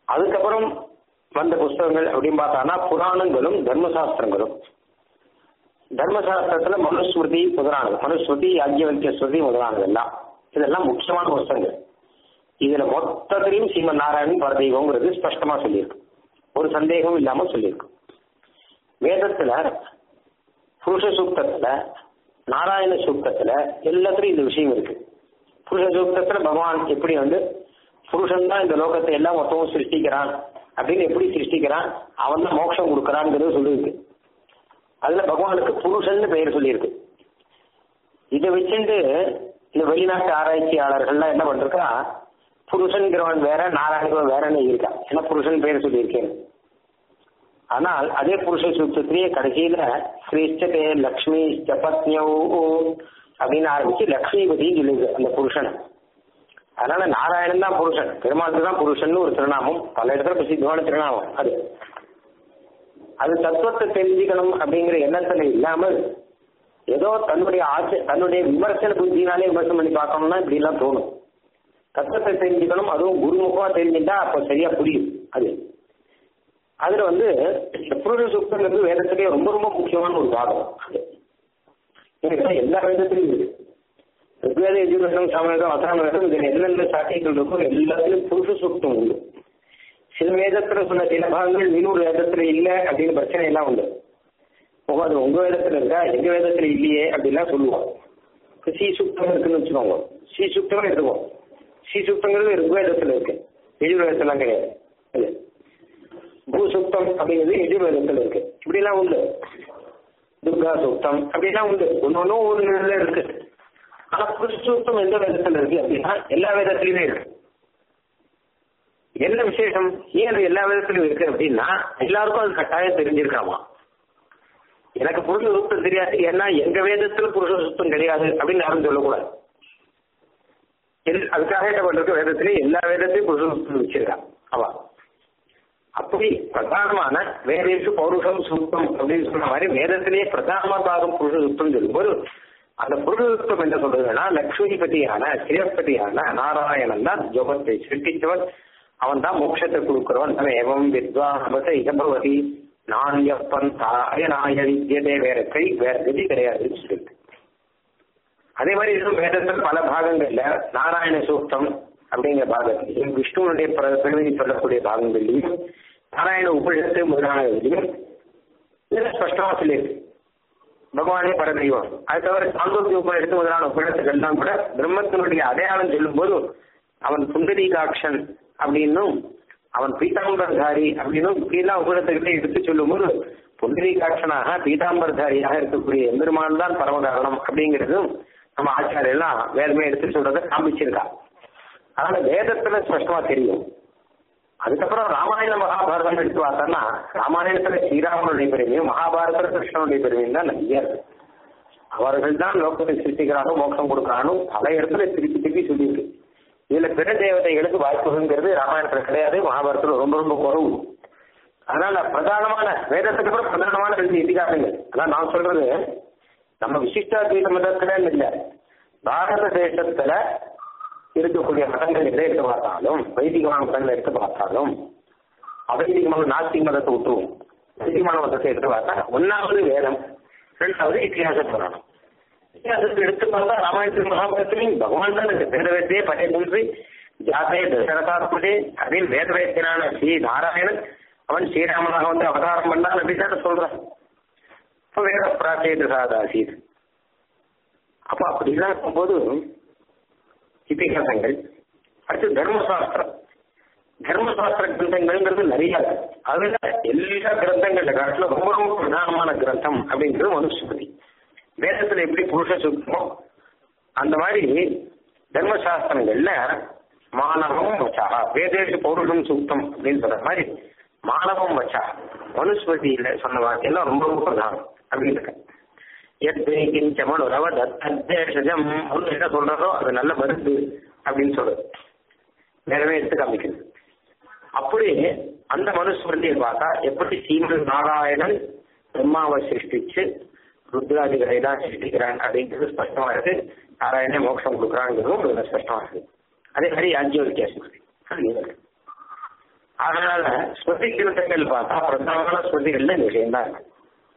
அதுக்கப்புறம் வந்த புஸ்தகங்கள் அப்படின்னு பார்த்தோம்னா புராணங்களும் தர்மசாஸ்திரங்களும் தர்மசாஸ்திரத்துல மனுஸ்மிருதி முதலானது மனுஸ்மிருதி யாஜ்யவல்கிய ஸ்ருதி முதலானது எல்லாம் இதெல்லாம் முக்கியமான வருஷங்கள் இதுல மொத்தத்திலையும் சீமன் நாராயணன் பரதெய்வங்கிறது ஸ்பஷ்டமா சொல்லியிருக்கு ஒரு சந்தேகம் இல்லாம சொல்லியிருக்கு வேதத்துல புருஷ சூக்தத்துல நாராயண சூக்தத்துல எல்லாத்துலயும் இந்த விஷயம் இருக்கு புருஷ சூக்தத்துல பகவான் எப்படி வந்து புருஷன் தான் இந்த லோகத்தை எல்லாம் மொத்தமும் சிருஷ்டிக்கிறான் அப்படின்னு எப்படி சிருஷ்டிக்கிறான் அவன் தான் மோட்சம் கொடுக்கறான்ங்கிறது சொல்லியிருக்கு அதுல பகவானுக்கு புருஷன் பெயர் சொல்லியிருக்கு இதை வச்சுட்டு இந்த வெளிநாட்டு ஆராய்ச்சியாளர்கள்லாம் என்ன பண்றா புருஷன்கிறவன் வேற நாராயணன் வேறன்னு இருக்கா ஏன்னா புருஷன் பெயர் சொல்லியிருக்கேன் ஆனால் அதே புருஷ சூத்திரத்திலேயே கடைசியில ஸ்ரீஷ்டதே லக்ஷ்மி பத்னியோ அப்படின்னு ஆரம்பிச்சு லக்ஷ்மிபதின்னு சொல்லியிருக்கு அந்த புருஷன் அதனால நாராயணன் தான் புருஷன் பெருமாளுக்கு தான் புருஷன் ஒரு திருநாமம் பல இடத்துல பிரசித்தமான திருநாமம் அது அது தத்துவத்தை தெரிஞ்சுக்கணும் அப்படிங்கிற எண்ணத்துல இல்லாமல் ஏதோ தன்னுடைய ஆசை தன்னுடைய விமர்சன புத்தினாலே விமர்சனம் பண்ணி பார்க்கணும்னா இப்படி எல்லாம் தோணும் தத்துவத்தை தெரிஞ்சுக்கணும் அதுவும் குருமுகமா தெரிஞ்சுட்டா அப்ப சரியா புரியும் அது அதுல வந்து புருஷ சுத்தங்கிறது வேதத்திலேயே ரொம்ப ரொம்ப முக்கியமான ஒரு பாகம் அது எனக்கு எல்லா வேதத்திலையும் இருக்கு ரிக்வேத எஜுகேஷன் சாமவேதம் அசாமவேதம் இதில் என்னென்ன சாட்சியங்கள் இருக்கோ எல்லாத்துலயும் புருஷ சுத்தம் உண்டு சில வேதத்துல சொன்ன சில பாகங்கள் இன்னொரு வேதத்துல இல்ல அப்படின்னு பிரச்சனை எல்லாம் உண்டு ஓ அது உங்க வேதத்துல இருக்கா எங்க வேதத்துல இல்லையே அப்படிலாம் சொல்லுவோம் இப்ப ஸ்ரீ சுத்தம் இருக்குன்னு வச்சுக்கோங்க ஸ்ரீ சுத்தம் எடுத்துக்கோம் ஸ்ரீ சுத்தங்கிறது ரிக்வேதத்துல இருக்கு எஜுர்வேதத்துலாம் கிடையாது இல்ல பூ சுத்தம் அப்படிங்கிறது எஜுர்வேதத்துல இருக்கு இப்படிலாம் உண்டு துர்கா சுத்தம் அப்படிலாம் உண்டு ஒன்னு ஒன்னும் ஒரு நிலையில இருக்கு ஆனா புருஷ சுத்தம் எந்த வேதத்துல இருக்கு அப்படின்னா எல்லா வேதத்திலுமே இருக்கு என்ன விசேஷம் ஏன் அது எல்லா விதத்திலும் இருக்கு அப்படின்னா எல்லாருக்கும் அது கட்டாயம் தெரிஞ்சிருக்காமா எனக்கு புருஷ சுத்தம் தெரியாது ஏன்னா எங்க வேதத்துல புருஷ சுத்தம் கிடையாது அப்படின்னு யாரும் சொல்லக்கூடாது எல்- அதுக்காக என்ன பண்றது வேதத்திலே எல்லா வேதத்தையும் புருஷ சுத்தம் வச்சிருக்கான் அவா அப்படி பிரதானமான வேதேஷு பௌருஷம் சுத்தம் அப்படின்னு சொன்ன மாதிரி வேதத்திலேயே பிரதானமாக புருஷ சுத்தம் சொல்லும்போது அந்த புருஷ சுத்தம் என்ன சொல்றதுன்னா லக்ஷ்மிபதியான ஸ்ரீபதியான நாராயணன் தான் ஜோகத்தை சிருஷ்டித்தவன் அவன் தான் மோட்சத்தை கொடுக்கிறவன் அவன் எவம் வித்வா நமச இகபவதி நாண்யப்பன் தாயனாய வித்தியதே வேற கை வேற கதி கிடையாதுன்னு சொல்லிட்டு அதே மாதிரி இன்னும் வேதத்தில் பல பாகங்கள்ல நாராயண சூக்தம் அப்படிங்கிற பாகத்திலையும் விஷ்ணுவனுடைய பிர- பெருமையை சொல்லக்கூடிய பாகங்கள்லையும் நாராயண உபநிஷத்து முதலானதுலையும் இதெல்லாம் ஸ்பஷ்டமா சொல்லியிருக்கு பகவானே பரதெய்வம் அது தவிர சாந்தோக்கிய உபநிஷத்து முதலான உபநிஷத்துக்கள்லாம் கூட பிரம்மத்தினுடைய அடையாளம் சொல்லும்போது அவன் புண்டரீகாட்சன் அப்படின்னும் அவன் பீதாம்பரதாரி அப்படின்னும் இப்படிலாம் உபநிஷத்துக்கிட்ட எடுத்து சொல்லும்போது புண்டரீகாட்சனாக பீதாம்பரதாரியாக இருக்கக்கூடிய எம்பெருமான் தான் பரமகாரணம் அப்படிங்கிறதும் நம்ம ஆச்சாரியெல்லாம் வேதமே எடுத்து சொல்றதை காமிச்சிருக்கா அதனால வேதத்துல ஸ்பஷ்டமா தெரியும் அதுக்கப்புறம் ராமாயண மகாபாரதம் எடுத்து பார்த்தோம்னா ராமாயணத்துல ஸ்ரீராமனுடைய பெருமையும் மகாபாரதத்துல கிருஷ்ணனுடைய பெருமையும் தான் நிறைய இருக்கு அவர்கள் தான் லோகத்தை சிருஷ்டிக்கிறாங்க மோட்சம் கொடுக்கறானும் பல இடத்துல திருப்பி திருப்பி சொல்லியிருக்கு இதுல பிற தேவதைகளுக்கு வாய்ப்புங்கிறது ராமாயணத்துல கிடையாது மகாபாரதத்துல ரொம்ப ரொம்ப குறவு அதனால பிரதானமான வேதத்துக்கு அப்புறம் பிரதானமான ரெண்டு இதிகாசங்கள் அதான் நான் சொல்றது நம்ம விசிஷ்டாத்வைத மதத்துல இல்ல பாரத தேசத்துல இருக்கக்கூடிய மதங்கள் எதை எடுத்து பார்த்தாலும் வைதிகமான மதங்களை எடுத்து பார்த்தாலும் அவைதிகமான நாஸ்திக மதத்தை விட்டுருவோம் வைதிகமான மதத்தை எடுத்து பார்த்தா ஒன்னாவது வேதம் ரெண்டாவது இத்தியாச புராணம் இத்தியாசத்தை எடுத்து பார்த்தா ராமாயணத்தின் மகாபாரதத்திலையும் பகவான் தான் இருக்கு வேதவேத்தியே பட்டேந்திரி ஜாதே தசரதாத்மதே அதில் வேதவேத்தியனான ஸ்ரீ நாராயணன் அவன் ஸ்ரீராமனாக வந்து அவதாரம் பண்ணான் அப்படின்னு தான் சொல்றான் அப்ப வேத பிராச்சேத சாதாசீத் அப்ப அப்படிலாம் இருக்கும்போது இதிகாசங்கள் அடுத்து தர்மசாஸ்திரம் தர்மசாஸ்திர கிரந்தங்கள்ங்கிறது நிறைய இருக்கு. அதுல எல்லா கிரந்தங்கள்ல காட்டிலும் ரொம்ப ரொம்ப பிரதானமான கிரந்தம் அப்படிங்கிறது மனுஸ்மிருதி வேதத்துல எப்படி புருஷ சுத்தமோ அந்த மாதிரி தர்மசாஸ்திரங்கள்ல மானவம் வச்சா வேதேஷு பௌருஷம் சூக்தம் அப்படின்னு சொல்ற மாதிரி மானவம் வச்சா மனுஸ்மிருதியில சொன்ன வார்த்தையெல்லாம் ரொம்ப ரொம்ப பிரதானம் அப்படின்னு இருக்கு எத்தனைக்கிஞ்ச மனுரவ தத்தேஷஜம் ஒன்று என்ன சொல்றதோ அது நல்ல மருந்து அப்படின்னு சொல்றது வேறவே எடுத்து காமிக்குது அப்படி அந்த மனுஸ்மிருதியை பார்த்தா எப்படி சீமன் நாராயணன் பிரம்மாவை சிருஷ்டிச்சு ருத்ராதிகளை தான் சிருஷ்டிக்கிறான் அப்படிங்கிறது ஸ்பஷ்டமா இருக்கு நாராயணே மோட்சம் கொடுக்குறாங்கிறதும் இதுல ஸ்பஷ்டமா இருக்கு அதே மாதிரி யாஜ்யோக்கிய ஸ்மிருதி அது இருக்கு. அதனால ஸ்மிருதி கிரந்தங்கள் பார்த்தா பிரதானமான ஸ்மிருதிகள்ல இந்த விஷயம் தான் இருக்கு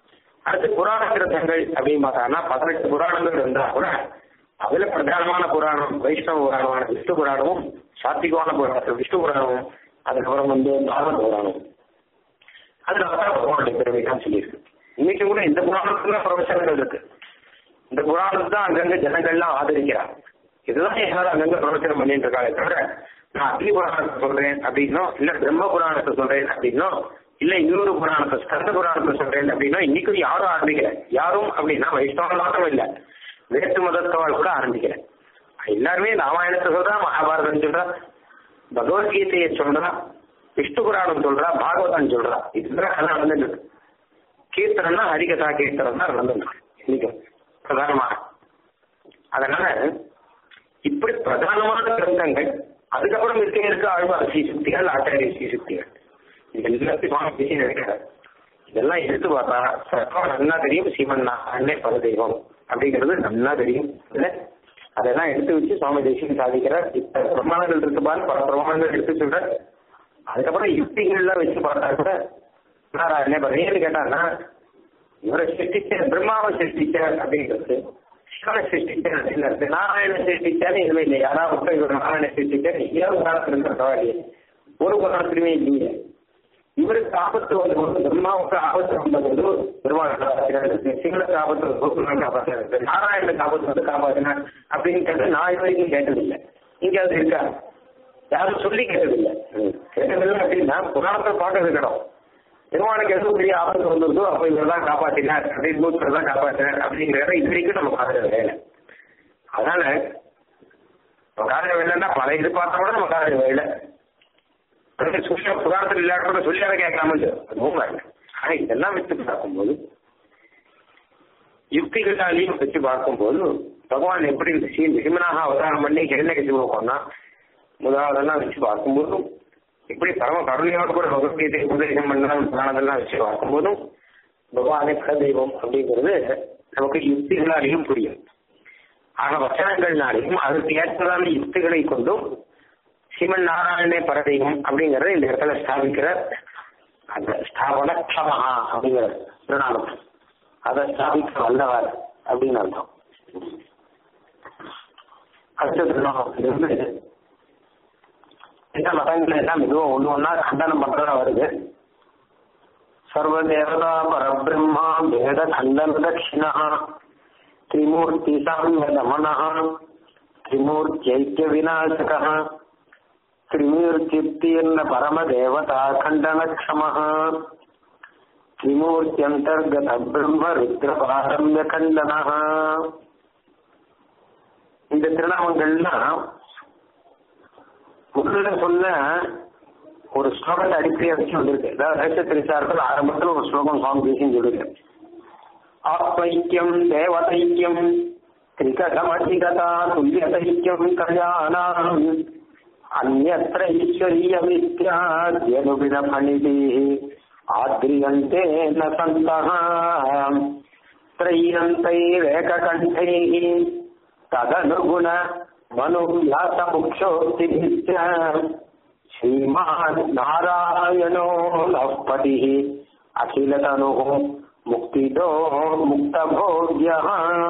அடுத்து புராண கிரந்தங்கள் அப்படின்னு பார்த்தாங்கன்னா பதினெட்டு புராணங்கள் இருந்தா கூட அதுல பிரதானமான புராணம் வைஷ்ணவ புராணமான விஷ்ணு புராணமும் சாத்திகமான புராணம் விஷ்ணு புராணமும் அதுக்கப்புறம் வந்து பாகவத புராணம் அதுல தான் பகவானுடைய பெருமை தான் சொல்லியிருக்கு இன்னைக்கு கூட இந்த புராணத்துல பிரவச்சனங்கள் இருக்கு இந்த புராணத்தை தான் அங்கங்க ஜனங்கள்லாம் ஆதரிக்கிறாங்க இதுதான் எல்லாரும் அங்கங்க பிரவச்சனம் பண்ணிட்டு இருக்காங்க தவிர நான் அக்னி புராணத்தை சொல்றேன் அப்படின்னோ இல்ல பிரம்ம புராணத்தை சொல்றேன் அப்படின்னோ இல்ல இன்னொரு புராணத்தை ஸ்கந்த புராணத்தை சொல்றேன் அப்படின்னா இன்னைக்கும் யாரும் ஆரம்பிக்கல யாரும் அப்படின்னா வைஷ்ணவம் மாத்திரம் இல்ல வேற்று மதத்தவாள் கூட ஆரம்பிக்கல எல்லாருமே ராமாயணத்தை சொல்றா மகாபாரதம் சொல்றா பகவத்கீதையை சொல்றா விஷ்ணு புராணம் சொல்றா பாகவதம் சொல்றா இதுதான் எல்லாம் நடந்துட்டு இருக்கு கீர்த்தனம்னா ஹரிகதா கீர்த்தனம் தான் நடந்துட்டு இருக்கு இன்னைக்கு பிரதானமாக அதனால இப்படி பிரதானமான கிரந்தங்கள் அதுக்கப்புறம் இருக்க இருக்க ஆழ்வார் ஸ்ரீசுக்திகள் ஆச்சாரிய ஸ்ரீசுக்திகள் இது எல்லாத்தையும் சுவாமி பேசி நினைக்கிறார் இதெல்லாம் எடுத்து பார்த்தா சர்வம் நல்லா தெரியும் சிவன் அண்ணே பல தெய்வம் அப்படிங்கிறது நல்லா தெரியும் இல்ல அதெல்லாம் எடுத்து வச்சு சுவாமி தேசியம் சாதிக்கிறார் இப்ப பிரமாணங்கள் இருக்கு பாரு பல பிரமாணங்கள் எடுத்து சொல்ற அதுக்கப்புறம் யுக்திகள்லாம் வச்சு பார்த்தா கூட நாராயணே ஏன்னு கேட்டாங்கன்னா இவரை சிருஷ்டிச்ச பிரம்மாவை சிருஷ்டிச்சார் அப்படிங்கிறது சிவனை சிருஷ்டிச்சார் அப்படின்னு இருக்கு நாராயண சிருஷ்டிச்சாரு எதுவுமே இல்லை யாராவது ஒருத்தர் இவர் நாராயண சிருஷ்டிச்சார் ஏழு காலத்துல இருந்த பரவாயில்லையே ஒரு குணத்திலுமே இல்லையே இவருக்கு ஆபத்து வந்தபோது பிரம்மாவுக்கு ஆபத்து வந்தபோது பெருமாள் காப்பாற்றினார் சிவனுக்கு ஆபத்து வந்தபோது காப்பாற்றினார் நாராயணனுக்கு ஆபத்து வந்து காப்பாற்றினார் அப்படின்னு கேட்டு நான் இது வரைக்கும் கேட்டதில்லை இங்க அது இருக்கா யாரும் சொல்லி கேட்டதில்லை கேட்டதில்லை அப்படின்னா புராணத்தை பார்க்க இருக்கணும் பெருமானுக்கு எதுவும் பெரிய ஆபத்து வந்துருதோ அப்ப இவர் தான் காப்பாற்றினார் அப்படின்னு நூற்று தான் காப்பாற்றினார் அப்படிங்கிறத இது வரைக்கும் நம்ம காதல வேலை அதனால நம்ம காதல வேலைன்னா பல இது பார்த்தா கூட நம்ம காதல வேலை சூழ்நிலை புகாரத்தில் இல்லாத சொல்லியாத கேட்காம அதுவும் வேலை ஆனா இதெல்லாம் வச்சு பார்க்கும்போது யுக்திகளாலையும் வச்சு பார்க்கும்போது பகவான் எப்படி இந்த சீ நிசிமனாக அவதாரம் பண்ணி கிரண கசிவு போனா முதலாவதெல்லாம் வச்சு பார்க்கும்போதும் இப்படி பரம கருணையோடு கூட பகவத்கீதை உபதேசம் பண்ணலாம் புராணத்தெல்லாம் வச்சு பார்க்கும்போதும் பகவானே பல தெய்வம் அப்படிங்கிறது நமக்கு யுக்திகளாலையும் புரியும் ஆக வச்சனங்கள்னாலையும் அதற்கு ஏற்றதான யுக்திகளை கொண்டும் சிவன் நாராயணே பரதெய்வம் அப்படிங்கறத இந்த இடத்துல ஸ்தாபிக்கிற அந்த ஸ்தாபன க்ஷமஹா அப்படிங்கிற திருநாமம் அதை ஸ்தாபிக்க வல்லவர் அப்படின்னு அர்த்தம் அடுத்த திருநாமம் இருந்து இந்த மதங்கள் எல்லாம் இதுவும் ஒண்ணு ஒன்னா கண்டனம் பண்றதா வருது சர்வதேவதா பரபிரம்மா வேத கண்டன தட்சிணா திரிமூர்த்தி சாமிய தமனா திரிமூர்த்தியைக்கிய விநாசக त्रिमूर्त्युत्तीर्ण परमदेवता खण्डनक्षमः त्रिमूर्त्यन्तर्गत ब्रह्म रुद्रपारम्य खण्डनः இந்த திருநாமங்கள்லாம் முதல்ல சொன்ன ஒரு ஸ்லோகத்தை அடிப்படையாக வச்சு வந்திருக்கு அதாவது ரகசிய திரிசாரத்தில் ஆரம்பத்தில் ஒரு ஸ்லோகம் சுவாமி தேசியம் சொல்லியிருக்கேன் ஆத்மைக்கியம் தேவதைக்கியம் திரிகடமதிகதா துல்லியதைக்கியம் கல்யாணம் अन्यत्र ईश्वरीयविद्याद्यनुविदफणिभिः आद्रियन्ते न सन्तः त्रय्यन्तैरेककण्ठैः तदनुगुण मनुव्यासमुक्षोक्तिभिश्च श्रीमान् नारायणो नः पतिः अखिलतनुः मुक्तिदो मुक्तभोग्यः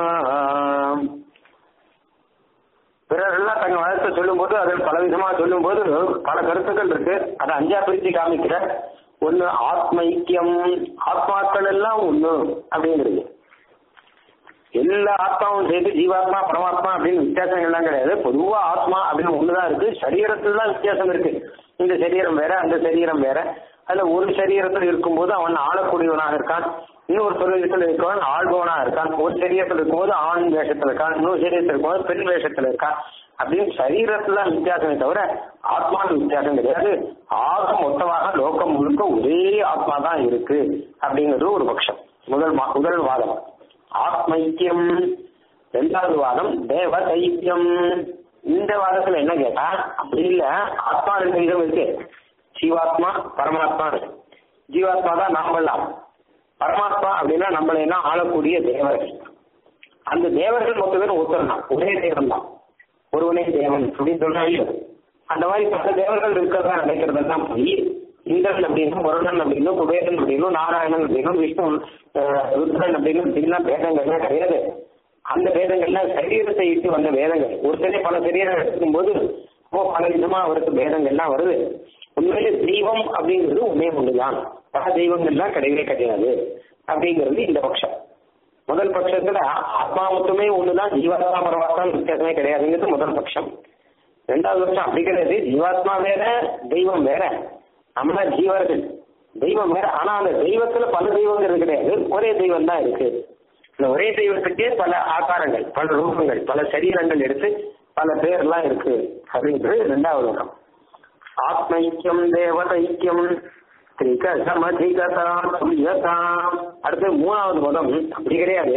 பிறரெல்லாம் தங்க வளர்த்த சொல்லும்போது அதில் பல விதமா சொல்லும்போது பல கருத்துக்கள் இருக்கு அதை அஞ்சா பிரிச்சு காமிக்கிற ஒண்ணு ஆத்ம ஐக்கியம் ஆத்மாக்கள் எல்லாம் ஒண்ணு அப்படிங்கிறது எல்லா ஆத்மாவும் சேர்த்து ஜீவாத்மா பரமாத்மா அப்படின்னு வித்தியாசம் எல்லாம் கிடையாது பொதுவா ஆத்மா அப்படின்னு ஒண்ணுதான் இருக்கு சரீரத்துல தான் வித்தியாசம் இருக்கு இந்த சரீரம் வேற அந்த சரீரம் வேற அதுல ஒரு சரீரத்தில் இருக்கும்போது அவன் ஆளக்கூடியவனாக இருக்கான் இன்னொரு சரீரத்தில் இருக்கவன் ஆள்பவனா இருக்கான் ஒரு சரீரத்தில் இருக்கும்போது ஆண் வேஷத்துல இருக்கான் இன்னொரு சரீரத்தில் இருக்கும்போது பெண் வேஷத்துல இருக்கான் அப்படின்னு சரீரத்துல வித்தியாசமே தவிர ஆத்மாவில் வித்தியாசம் கிடையாது ஆக மொத்தமாக லோகம் முழுக்க ஒரே ஆத்மா தான் இருக்கு அப்படிங்கிறது ஒரு பட்சம் முதல் மா- முதல் வாதம் ஆத்மைக்கியம் ரெண்டாவது வாதம் தேவ தைக்கியம் இந்த வாதத்துல என்ன கேட்டா அப்படி இல்ல ஆத்மா ரெண்டு விதம் இருக்கு ஜீவாத்மா பரமாத்மா ஜீவாத்மா தான் நாமெல்லாம் பரமாத்மா அப்படின்னா நம்மளை என்ன ஆளக்கூடிய தேவர்கள் அந்த தேவர்கள் மொத்த பேரும் ஒருத்தர் தான் ஒரே தேவன் தான் ஒருவனே தேவன் அப்படின்னு சொல்றாங்க அந்த மாதிரி பல தேவர்கள் இருக்கிறதா நினைக்கிறதெல்லாம் போய் இந்திரன் அப்படின்னும் வருணன் அப்படின்னும் குபேரன் அப்படின்னும் நாராயணன் அப்படின்னும் விஷ்ணு அஹ், ருத்ரன் அப்படின்னும் இப்படிலாம் வேதங்கள்லாம் கிடையாது அந்த வேதங்கள்லாம் சரீரத்தை இட்டு வந்த வேதங்கள் ஒருத்தரே பல சரீரம் எடுத்துக்கும் போது அப்போ பல விதமா அவருக்கு வேதங்கள்லாம் வருது உண்மையிலே தெய்வம் அப்படிங்கிறது உண்மையே ஒண்ணுதான் பல தெய்வங்கள்லாம் கிடையவே கிடையாது அப்படிங்கிறது இந்த பட்சம் முதல் பட்சத்துல ஆத்மா மட்டுமே ஒண்ணுதான் ஜீவாத்மா பரமாத்மா வித்தியாசமே கிடையாதுங்கிறது முதல் பட்சம் ரெண்டாவது பட்சம் அப்படி கிடையாது ஜீவாத்மா வேற தெய்வம் வேற நம்ம ஜீவர்கள் தெய்வம் வேற ஆனா அந்த தெய்வத்துல பல தெய்வங்கள் கிடையாது ஒரே தெய்வம் தான் இருக்கு இந்த ஒரே தெய்வத்துக்கே பல ஆகாரங்கள் பல ரூபங்கள் பல சரீரங்கள் எடுத்து பல பேர்லாம் இருக்கு அப்படின்றது ரெண்டாவது பக்கம் ஆத்மைக்கியம் தேவதைக்கியம் திரிக சமதிகதா துல்யதா அடுத்து மூணாவது பதம் அப்படி கிடையாது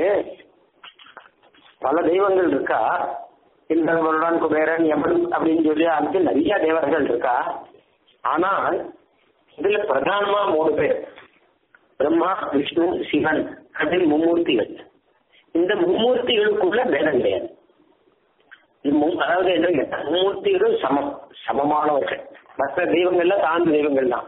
பல தெய்வங்கள் இருக்கா இந்த வருடன் குபேரன் யமன் அப்படின்னு சொல்லி அதுக்கு நிறைய தேவர்கள் இருக்கா ஆனால் இதுல பிரதானமா மூணு பேர் பிரம்மா விஷ்ணு சிவன் அப்படின்னு மும்மூர்த்திகள் இந்த மும்மூர்த்திகளுக்குள்ள பேதம் கிடையாது இந்த மு- அதாவது என்ன கேட்டா, மும்மூர்த்திகளும் சமம் சமமானவர்கள் மற்ற தெய்வங்கள்ல தாழ்ந்த தெய்வங்கள் தான்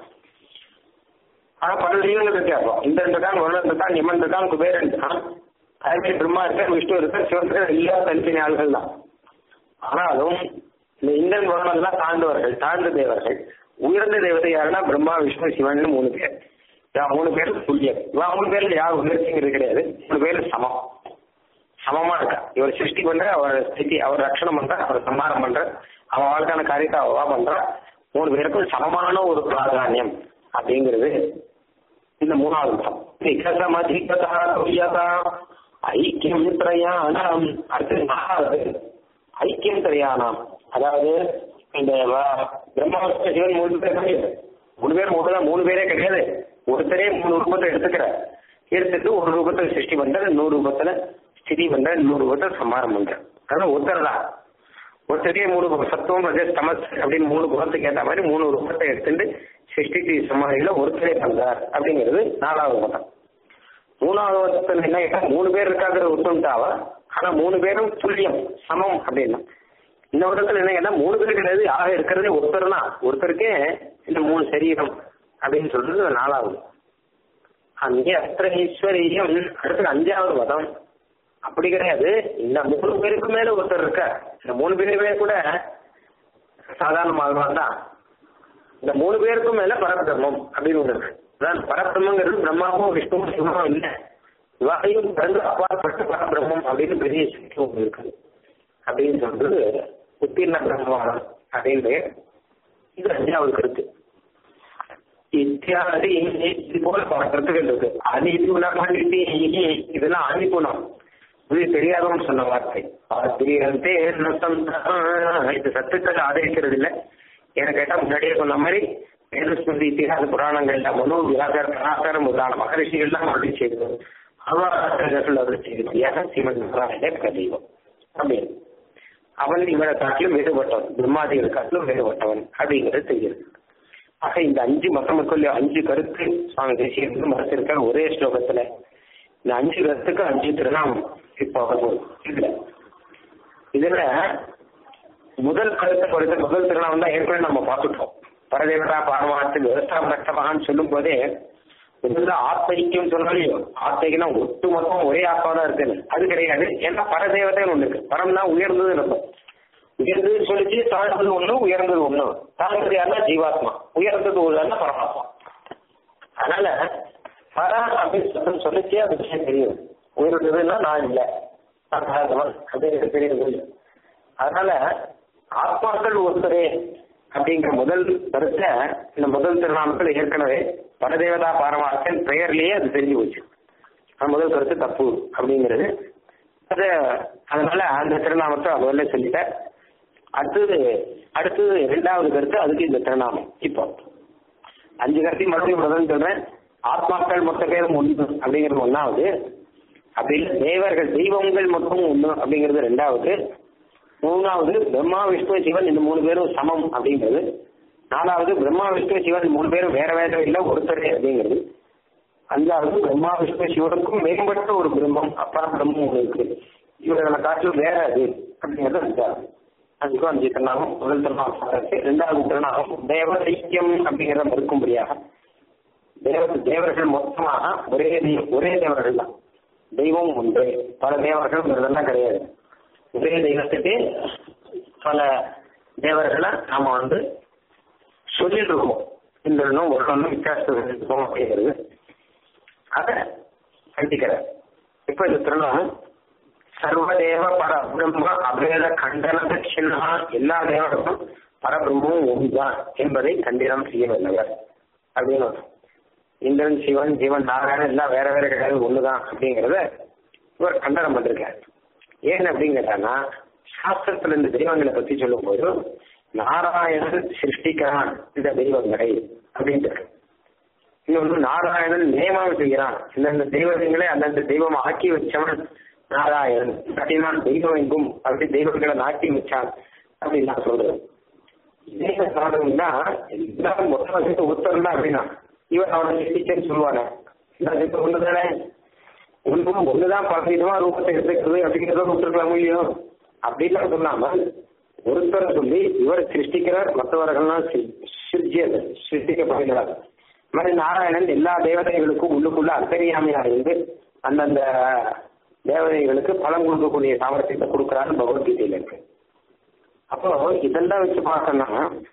ஆனா பல தெய்வங்கள் வித்தியாசம் இந்திரன் இருக்கான் வருணன் இருக்கான் யமன் இருக்கான் குபேரன் இருக்கான் அதே மாதிரி பிரம்மா இருக்கார் விஷ்ணு இருக்கார் சிவன் இருக்கார் எல்லா தனித்தனி ஆள்கள் தான் ஆனாலும் இந்த இந்திரன் வருணன் தான் தாழ்ந்தவர்கள் தாழ்ந்த தேவர்கள் உயர்ந்த தேவதை யாருன்னா பிரம்மா விஷ்ணு சிவன் மூணு பேர் இவன் மூணு பேர் துல்லியம் இவன் மூணு பேர்ல யார் உயர்ச்சிங்கிறது கிடையாது மூணு பேர் சமம் சமமா இருக்கா இவர் சிருஷ்டி பண்ற அவர் ஸ்திதி அவர் ரட்சணம் பண்ற அவர் சம்மாரம் பண்ற அவன் வாழ்க்கான காரியத்தை அவா பண்றா மூணு பேருக்கும் சமமான ஒரு பிராதானியம் அப்படிங்கிறது இந்த மூணாவது பதம் நிகதமதிகதா துல்யதா ஐக்கியம் திரயாணம் அடுத்து நாலாவது ஐக்கியம் திரயாணம் அதாவது இந்த வ- பிரம்மா விஷ்ணு சிவன் மூணு பேர் கிடையாது மூணு பேர் மூணு தான் மூணு பேரே கிடையாது ஒருத்தரே மூணு ரூபத்தை எடுத்துக்கிறார் எடுத்துட்டு ஒரு ரூபத்தை சிருஷ்டி பண்ற நூறு ரூபத்துல ஸ்திதி பண்ற நூறு ரூபத்தை சம்மாரம் பண்ற அதான் ஒருத்தர் தான் ஒருத்தரே மூணு குணம், சத்துவம் ரஜஸ் தமஸ் அப்படின்னு மூணு குணத்துக்கு ஏற்ற மாதிரி மூணு ரூபத்தை எடுத்துட்டு சிருஷ்டிக்கு சமாதியில ஒருத்தரே பண்றார் அப்படிங்கிறது நாலாவது மதம் மூணாவது மதத்தில் என்ன கேட்டா மூணு பேர் இருக்காங்கிற ஒத்துண்டாவா ஆனா மூணு பேரும் துல்லியம் சமம் அப்படின்னா இந்த மதத்துல என்ன கேட்டா மூணு பேர் கிடையாது ஆக இருக்கிறதே ஒருத்தர் தான் ஒருத்தருக்கே இந்த மூணு சரீரம் அப்படின்னு சொல்றது நாலாவது அங்கே அஸ்திர ஈஸ்வரியம் அடுத்து அஞ்சாவது மதம் அப்படி கிடையாது இந்த மூணு பேருக்கு மேல ஒருத்தர் இருக்க இந்த மூணு பேருமே கூட சாதாரணமாக தான் இந்த மூணு பேருக்கும் மேல பரபிரம்மம் அப்படின்னு ஒண்ணு இருக்கு அதான் பரபிரம்மங்கிறது பிரம்மாவும் விஷ்ணுவும் சிவமும் இல்லை இவாரையும் பிறந்து அப்பாற்பட்டு பரபிரம்மம் அப்படின்னு பெரிய சக்தி ஒண்ணு இருக்கு அப்படின்னு சொல்றது உத்தீர்ண பிரம்மவாதம் அப்படின்னு பெயர். இது அஞ்சாவது கருத்து இத்தியாதி இது போல பல கருத்துக்கள் இருக்கு அனிபுணம் அனிதி இதெல்லாம் அனிபுணம் இது தெரியாதவன் சொன்ன வார்த்தை ஆத்திரியந்தே இது சத்துக்கள் ஆதரிக்கிறது இல்லை ஏன்னு கேட்டா முன்னாடியே சொன்ன மாதிரி வேதஸ்மிருதி இத்திகாச புராணங்கள்ல மனு வியாகர் கலாச்சாரம் முதலான மகரிஷிகள்லாம் அருளி செய்தது அவார்கள் அருளி செய்தபடியாக சிவன் நாராயண பிரதீபம் அப்படின்னு அவன் இவரை காட்டிலும் வேறுபட்டவன் பிரம்மாதிகளை காட்டிலும் வேறுபட்டவன் அப்படிங்கிறது தெரியுது ஆக இந்த அஞ்சு மக்களுக்குள்ள அஞ்சு கருத்து சுவாமி தேசியம் மறைச்சிருக்கார் ஒரே ஸ்லோகத்துல இந்த அஞ்சு கருத்துக்கு அஞ்சு திருநாமம் இப்போ வரப்போகுது இதுல இதுல முதல் கருத்தை பொறுத்த முதல் திருநாமம் தான் ஏற்கனவே நம்ம பார்த்துட்டோம் பரதேவதா பாரமாத்து விவசாயம் ரத்தமகான்னு சொல்லும் போதே முதல்ல ஆத்தைக்கும் சொன்னாலையும் ஆத்தைக்குன்னா ஒட்டு மொத்தம் ஒரே ஆத்மா தான் இருக்குன்னு அது கிடையாது ஏன்னா பரதேவதைன்னு ஒண்ணு இருக்கு பரம்னா உயர்ந்தது நம்ம உயர்ந்தது சொல்லிச்சு தாழ்ந்தது ஒண்ணு உயர்ந்தது ஒண்ணு தாழ்ந்தது யாருன்னா ஜீவாத்மா உயர்ந்தது ஒண்ணுன்னா பரமாத்மா அதனால பர அப்படின்னு சொல்லி சொல்லிச்சே அது விஷயம் தெரியும் உயர்ந்ததுன்னா நான் இல்லை நான் தாழ்ந்தவன் அப்படிங்கிறது தெரியுது அதனால ஆத்மாக்கள் ஒருத்தரே அப்படிங்கிற முதல் கருத்தை இந்த முதல் திருநாமத்தில் ஏற்கனவே பரதேவதா பாரமார்த்தன் பெயர்லயே அது தெரிஞ்சு போச்சு அது முதல் கருத்து தப்பு அப்படிங்கிறது அது அதனால அந்த திருநாமத்தை முதல்ல சொல்லிட்டேன் அடுத்தது அடுத்தது இரண்டாவது கருத்து அதுக்கு இந்த திருநாமம் இப்போ அஞ்சு கருத்தையும் மறுபடியும் முதல் சொல்றேன் ஆத்மாக்கள் மொத்த பேரும் ஒன்று அப்படிங்கிறது ஒன்னாவது அப்படி இல்லை தேவர்கள் தெய்வங்கள் மொத்தம் ஒன்று அப்படிங்கிறது ரெண்டாவது மூணாவது பிரம்மா விஷ்ணு சிவன் இந்த மூணு பேரும் சமம் அப்படிங்கிறது நாலாவது பிரம்மா விஷ்ணு சிவன் மூணு பேரும் வேற வேற இல்லை ஒருத்தரே அப்படிங்கிறது அஞ்சாவது பிரம்மா விஷ்ணு சிவனுக்கும் மேம்பட்ட ஒரு பிரம்மம் அப்பறம் பிரம்மம் ஒன்று இருக்கு இவர்களை காட்டிலும் வேற அது அப்படிங்கிறது அஞ்சாவது அதுக்கும் அஞ்சு திருநாமம் முதல் திருநாமம் பார்த்தாச்சு ரெண்டாவது திருநாமம் தேவதைக்கியம் அப்படிங்கிறத மறுக்கும்படியாக தேவ தேவர்கள் மொத்தமாக ஒரே தெய்வம் ஒரே தேவர்கள் தான் தெய்வம் உண்டு பல தேவர்கள் இதெல்லாம் கிடையாது ஒரே தெய்வத்துக்கு பல தேவர்களை நாம வந்து சொல்லிட்டு இருக்கோம் இந்திரனும் ஒருவனும் வித்தியாசம் இருக்கும் அப்படிங்கிறது அதை கண்டிக்கிறார் இப்ப இந்த திருநாமம் சர்வதேவ பரபிரம்ம அபேத கண்டன தட்சிணா எல்லா தேவர்களும் பரபிரம்மமும் ஒன்றுதான் என்பதை கண்டினம் செய்ய வல்லவர் அப்படின்னு அர்த்தம். இந்திரன் சிவன் ஜீவன் நாராயணன் எல்லாம் வேற வேற கிடையாது ஒண்ணுதான் அப்படிங்கறத இவர் கண்டனம் பண்ணிருக்காரு ஏன் அப்படின்னு கேட்டாங்கன்னா சாஸ்திரத்துல இந்த தெய்வங்களை பத்தி சொல்லும் போது நாராயணன் சிருஷ்டிக்கிறான் இந்த தெய்வங்களை அப்படின்ட்டு இருக்கு. இன்னொன்று நாராயணன் நியமனம் செய்கிறான் இந்தந்த தெய்வங்களை அந்தந்த தெய்வம் ஆக்கி வச்சவன் நாராயணன் கட்டினான் தெய்வம் எங்கும் அப்படி தெய்வங்களை நாட்டி வச்சான் அப்படின்னு நான் சொல்றேன் இதே காரணம்னா எல்லாரும் மொத்தம் சேர்த்து ஒருத்தர் தான் அப்படின்னா இவன் அவனை சிருஷ்டிச்சேன்னு சொல்லுவானே நான் இப்ப ஒண்ணுதானே ஒன்றும் ஒண்ணுதான் பலவிதமா ரூபத்தை எடுத்துக்கிறது அப்படிங்கிறத விட்டுருக்கலாம் முடியும் அப்படிலாம் சொல்லாமல் ஒருத்தரை சொல்லி இவர் சிருஷ்டிக்கிறார் மற்றவர்கள்லாம் சி- சிருஜ்யது சிருஷ்டிக்கப்படுகிறார் இந்த மாதிரி நாராயணன் எல்லா தேவதைகளுக்கும் உள்ளுக்குள்ள அந்தரியாமையா இருந்து அந்தந்த தேவதைகளுக்கு பலம் கொடுக்கக்கூடிய சாமர்த்தியத்தை கொடுக்குறாரு பகவத்கீதையில இருக்கு அப்போ இதெல்லாம் வச்சு பார்த்தோம்னா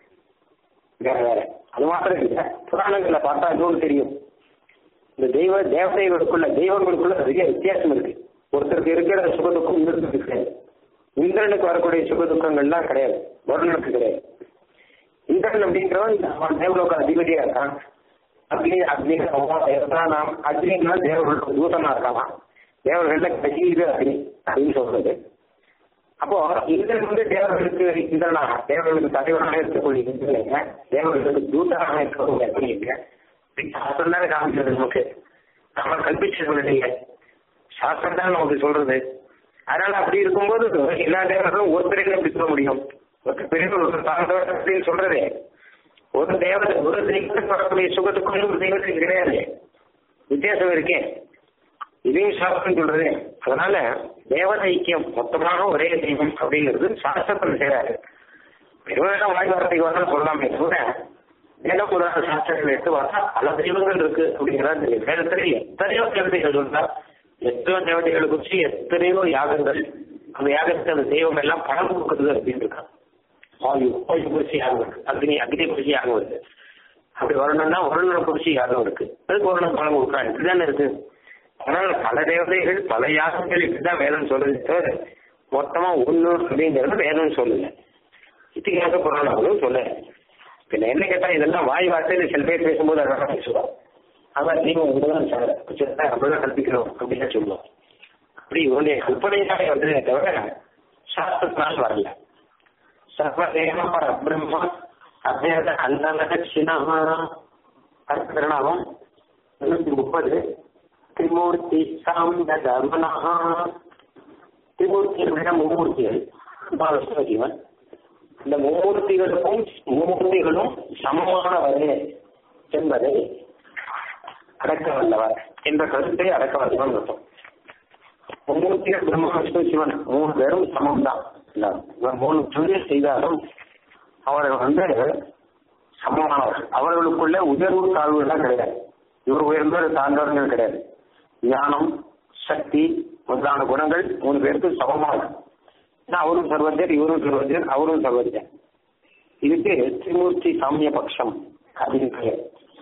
வேற வேற அது மாத்திரம் இல்ல புராணங்கள்ல பார்த்தா அதுவும் தெரியும் இந்த தெய்வ தேவதைகளுக்குள்ள தெய்வங்களுக்குள்ள நிறைய வித்தியாசம் இருக்கு ஒருத்தருக்கு இருக்கிற சுகதுக்கம் இன்னொருத்தருக்கு கிடையாது இந்திரனுக்கு வரக்கூடிய சுகதுக்கங்கள்லாம் கிடையாது வருணனுக்கு கிடையாது இந்திரன் அப்படிங்கிறவன் அவன் தேவலோக அதிபதியா இருக்கான் அக்னி அக்னி நாம் அக்னின்னா தேவர்களுக்கு தூதனா இருக்கான் தேவர்கள்ல கஜீது அக்னி அப்படின்னு சொல்றது அப்போ இந்திரன் வந்து தேவர்களுக்கு இந்திரனாக தேவர்களுக்கு தலைவனாக இருக்கக்கூடிய இந்திரனுங்க தேவர்களுக்கு தூதனாக இருக்கக்கூடிய அக்னிங்க சாஸ்திரம் தானே காமிச்சது நமக்கு நம்ம கல்பிச்சது இல்லைங்க சாஸ்திரம் தான் நமக்கு சொல்றது அதனால அப்படி இருக்கும்போது எல்லா தேவர்களும் ஒருத்தரையும் எப்படி சொல்ல முடியும் ஒருத்தர் பெரிய ஒருத்தர் தாழ்ந்தவர் அப்படின்னு சொல்றதே ஒரு தேவதை ஒரு தெய்வத்துக்கு வரக்கூடிய சுகத்துக்கும் இன்னொரு தெய்வத்துக்கு கிடையாது வித்தியாசம் இருக்கே இதையும் சாஸ்திரம் சொல்றது அதனால தேவத ஐக்கியம் மொத்தமாக ஒரே தெய்வம் அப்படிங்கிறது சாஸ்திரத்தில் செய்யறாரு வெறும் வாய் வார்த்தைக்கு வந்தாலும் சொல்லலாமே கூட வேத புராண சாஸ்திரங்கள் எடுத்து பார்த்தா பல தெய்வங்கள் இருக்கு அப்படிங்கிறதா தெரியும் வேதத்துல எத்தனையோ தேவதைகள் இருந்தா எத்தனையோ தேவதைகளை குறிச்சு எத்தனையோ யாகங்கள் அந்த யாகத்துக்கு அந்த தெய்வம் எல்லாம் பணம் கொடுக்குறது அப்படின்னு இருக்காங்க வாயு வாயு குறிச்சி யாகம் இருக்கு அக்னி அக்னி குறிச்சி யாகம் இருக்கு அப்படி வரணும்னா வருணனை குறிச்சி யாகம் இருக்கு அதுக்கு வருணன் பணம் கொடுக்குறாங்க இப்படிதானே இருக்கு அதனால பல தேவதைகள் பல யாகங்கள் இப்படிதான் வேதம் சொல்லுது தவிர மொத்தமா ஒண்ணு அப்படிங்கிறது வேதம் சொல்லுங்க இத்திகாச புராணங்களும் சொல்ல பின்ன என்ன கேட்டா இதெல்லாம் வாய் வார்த்தையில சில பேர் பேசும்போது அழகா பேசுவோம் அதான் நீங்க உங்கதான் சார் அப்படிதான் கல்பிக்கணும் அப்படின்னு சொல்லுவோம் அப்படி இவனுடைய கல்பனையாக வந்ததே தவிர சாஸ்திரத்தினால் வரல சர்வதேவ பரபிரம்ம அபேத கண்டனதட்சிணமா திருநாமம் முன்னூத்தி முப்பது திரிமூர்த்தி சாந்த தர்மனஹா திரிமூர்த்திகளை மும்மூர்த்திகள் பாலகிருஷ்ண ஜீவன் இந்த மும்மூர்த்திகளுக்கும் மும்மூர்த்திகளும் சமமானவரே என்பதை அடக்க வல்லவர் என்ற கருத்தை அடக்க வல்லவன் அர்த்தம் மும்மூர்த்திகள் பிரம்ம விஷ்ணு சிவன் மூணு பேரும் சமம் தான் இவர் மூணு தொழில் செய்தாலும் அவர்கள் வந்து சமமானவர்கள் அவர்களுக்குள்ள உயர்வு தாழ்வுகள்லாம் கிடையாது இவர் உயர்ந்தவர் தாழ்ந்தவர்கள் கிடையாது ஞானம் சக்தி முதலான குணங்கள் மூணு பேருக்கு சமமானது ஏன்னா அவரும் சர்வஜர் இவரும் சர்வஜர் அவரும் சர்வஜர் இதுக்கு திரிமூர்த்தி சாமிய பட்சம் அப்படின்னு பெயர்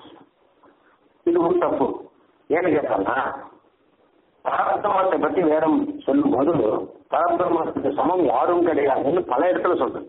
இதுவும் தப்பு ஏன்னு கேட்டாங்கன்னா பரபிரமத்தை பத்தி வேதம் சொல்லும் போது பரபிரமத்துக்கு சமம் யாரும் கிடையாதுன்னு பல இடத்துல சொல்றது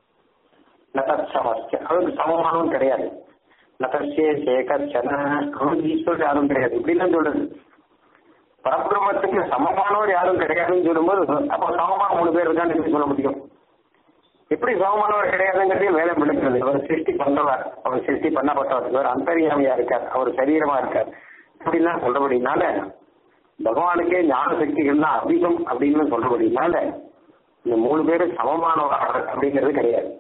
நகச்சமஸ்ய அவருக்கு சமமானவும் கிடையாது நகர்ச்சிய சேகர்ச்சன அவருக்கு ஈஸ்வரர் யாரும் கிடையாது இப்படிலாம் சொல்றது பரபிரமத்துக்கு சமமானவர் யாரும் கிடையாதுன்னு சொல்லும்போது அப்போ சமமான மூணு பேர் இருக்கான்னு எப்படி சொல்ல முடியும் எப்படி சமமானவர் கிடையாதுங்கிறதையும் வேலை விளக்குறது அவர் சிருஷ்டி பண்ணவர் அவர் சிருஷ்டி பண்ணப்பட்டவர் இவர் அந்தரியாமையா இருக்கார் அவர் சரீரமா இருக்கார் இப்படிலாம் சொல்றபடினால பகவானுக்கே ஞான சக்திகள்லாம் அதிகம் அப்படின்னு சொல்றபடினால இந்த மூணு பேரும் சமமானவர் அப்படிங்கிறது கிடையாது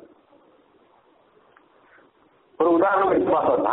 ஒரு உதாரணம் எடுத்து பார்த்தோம்னா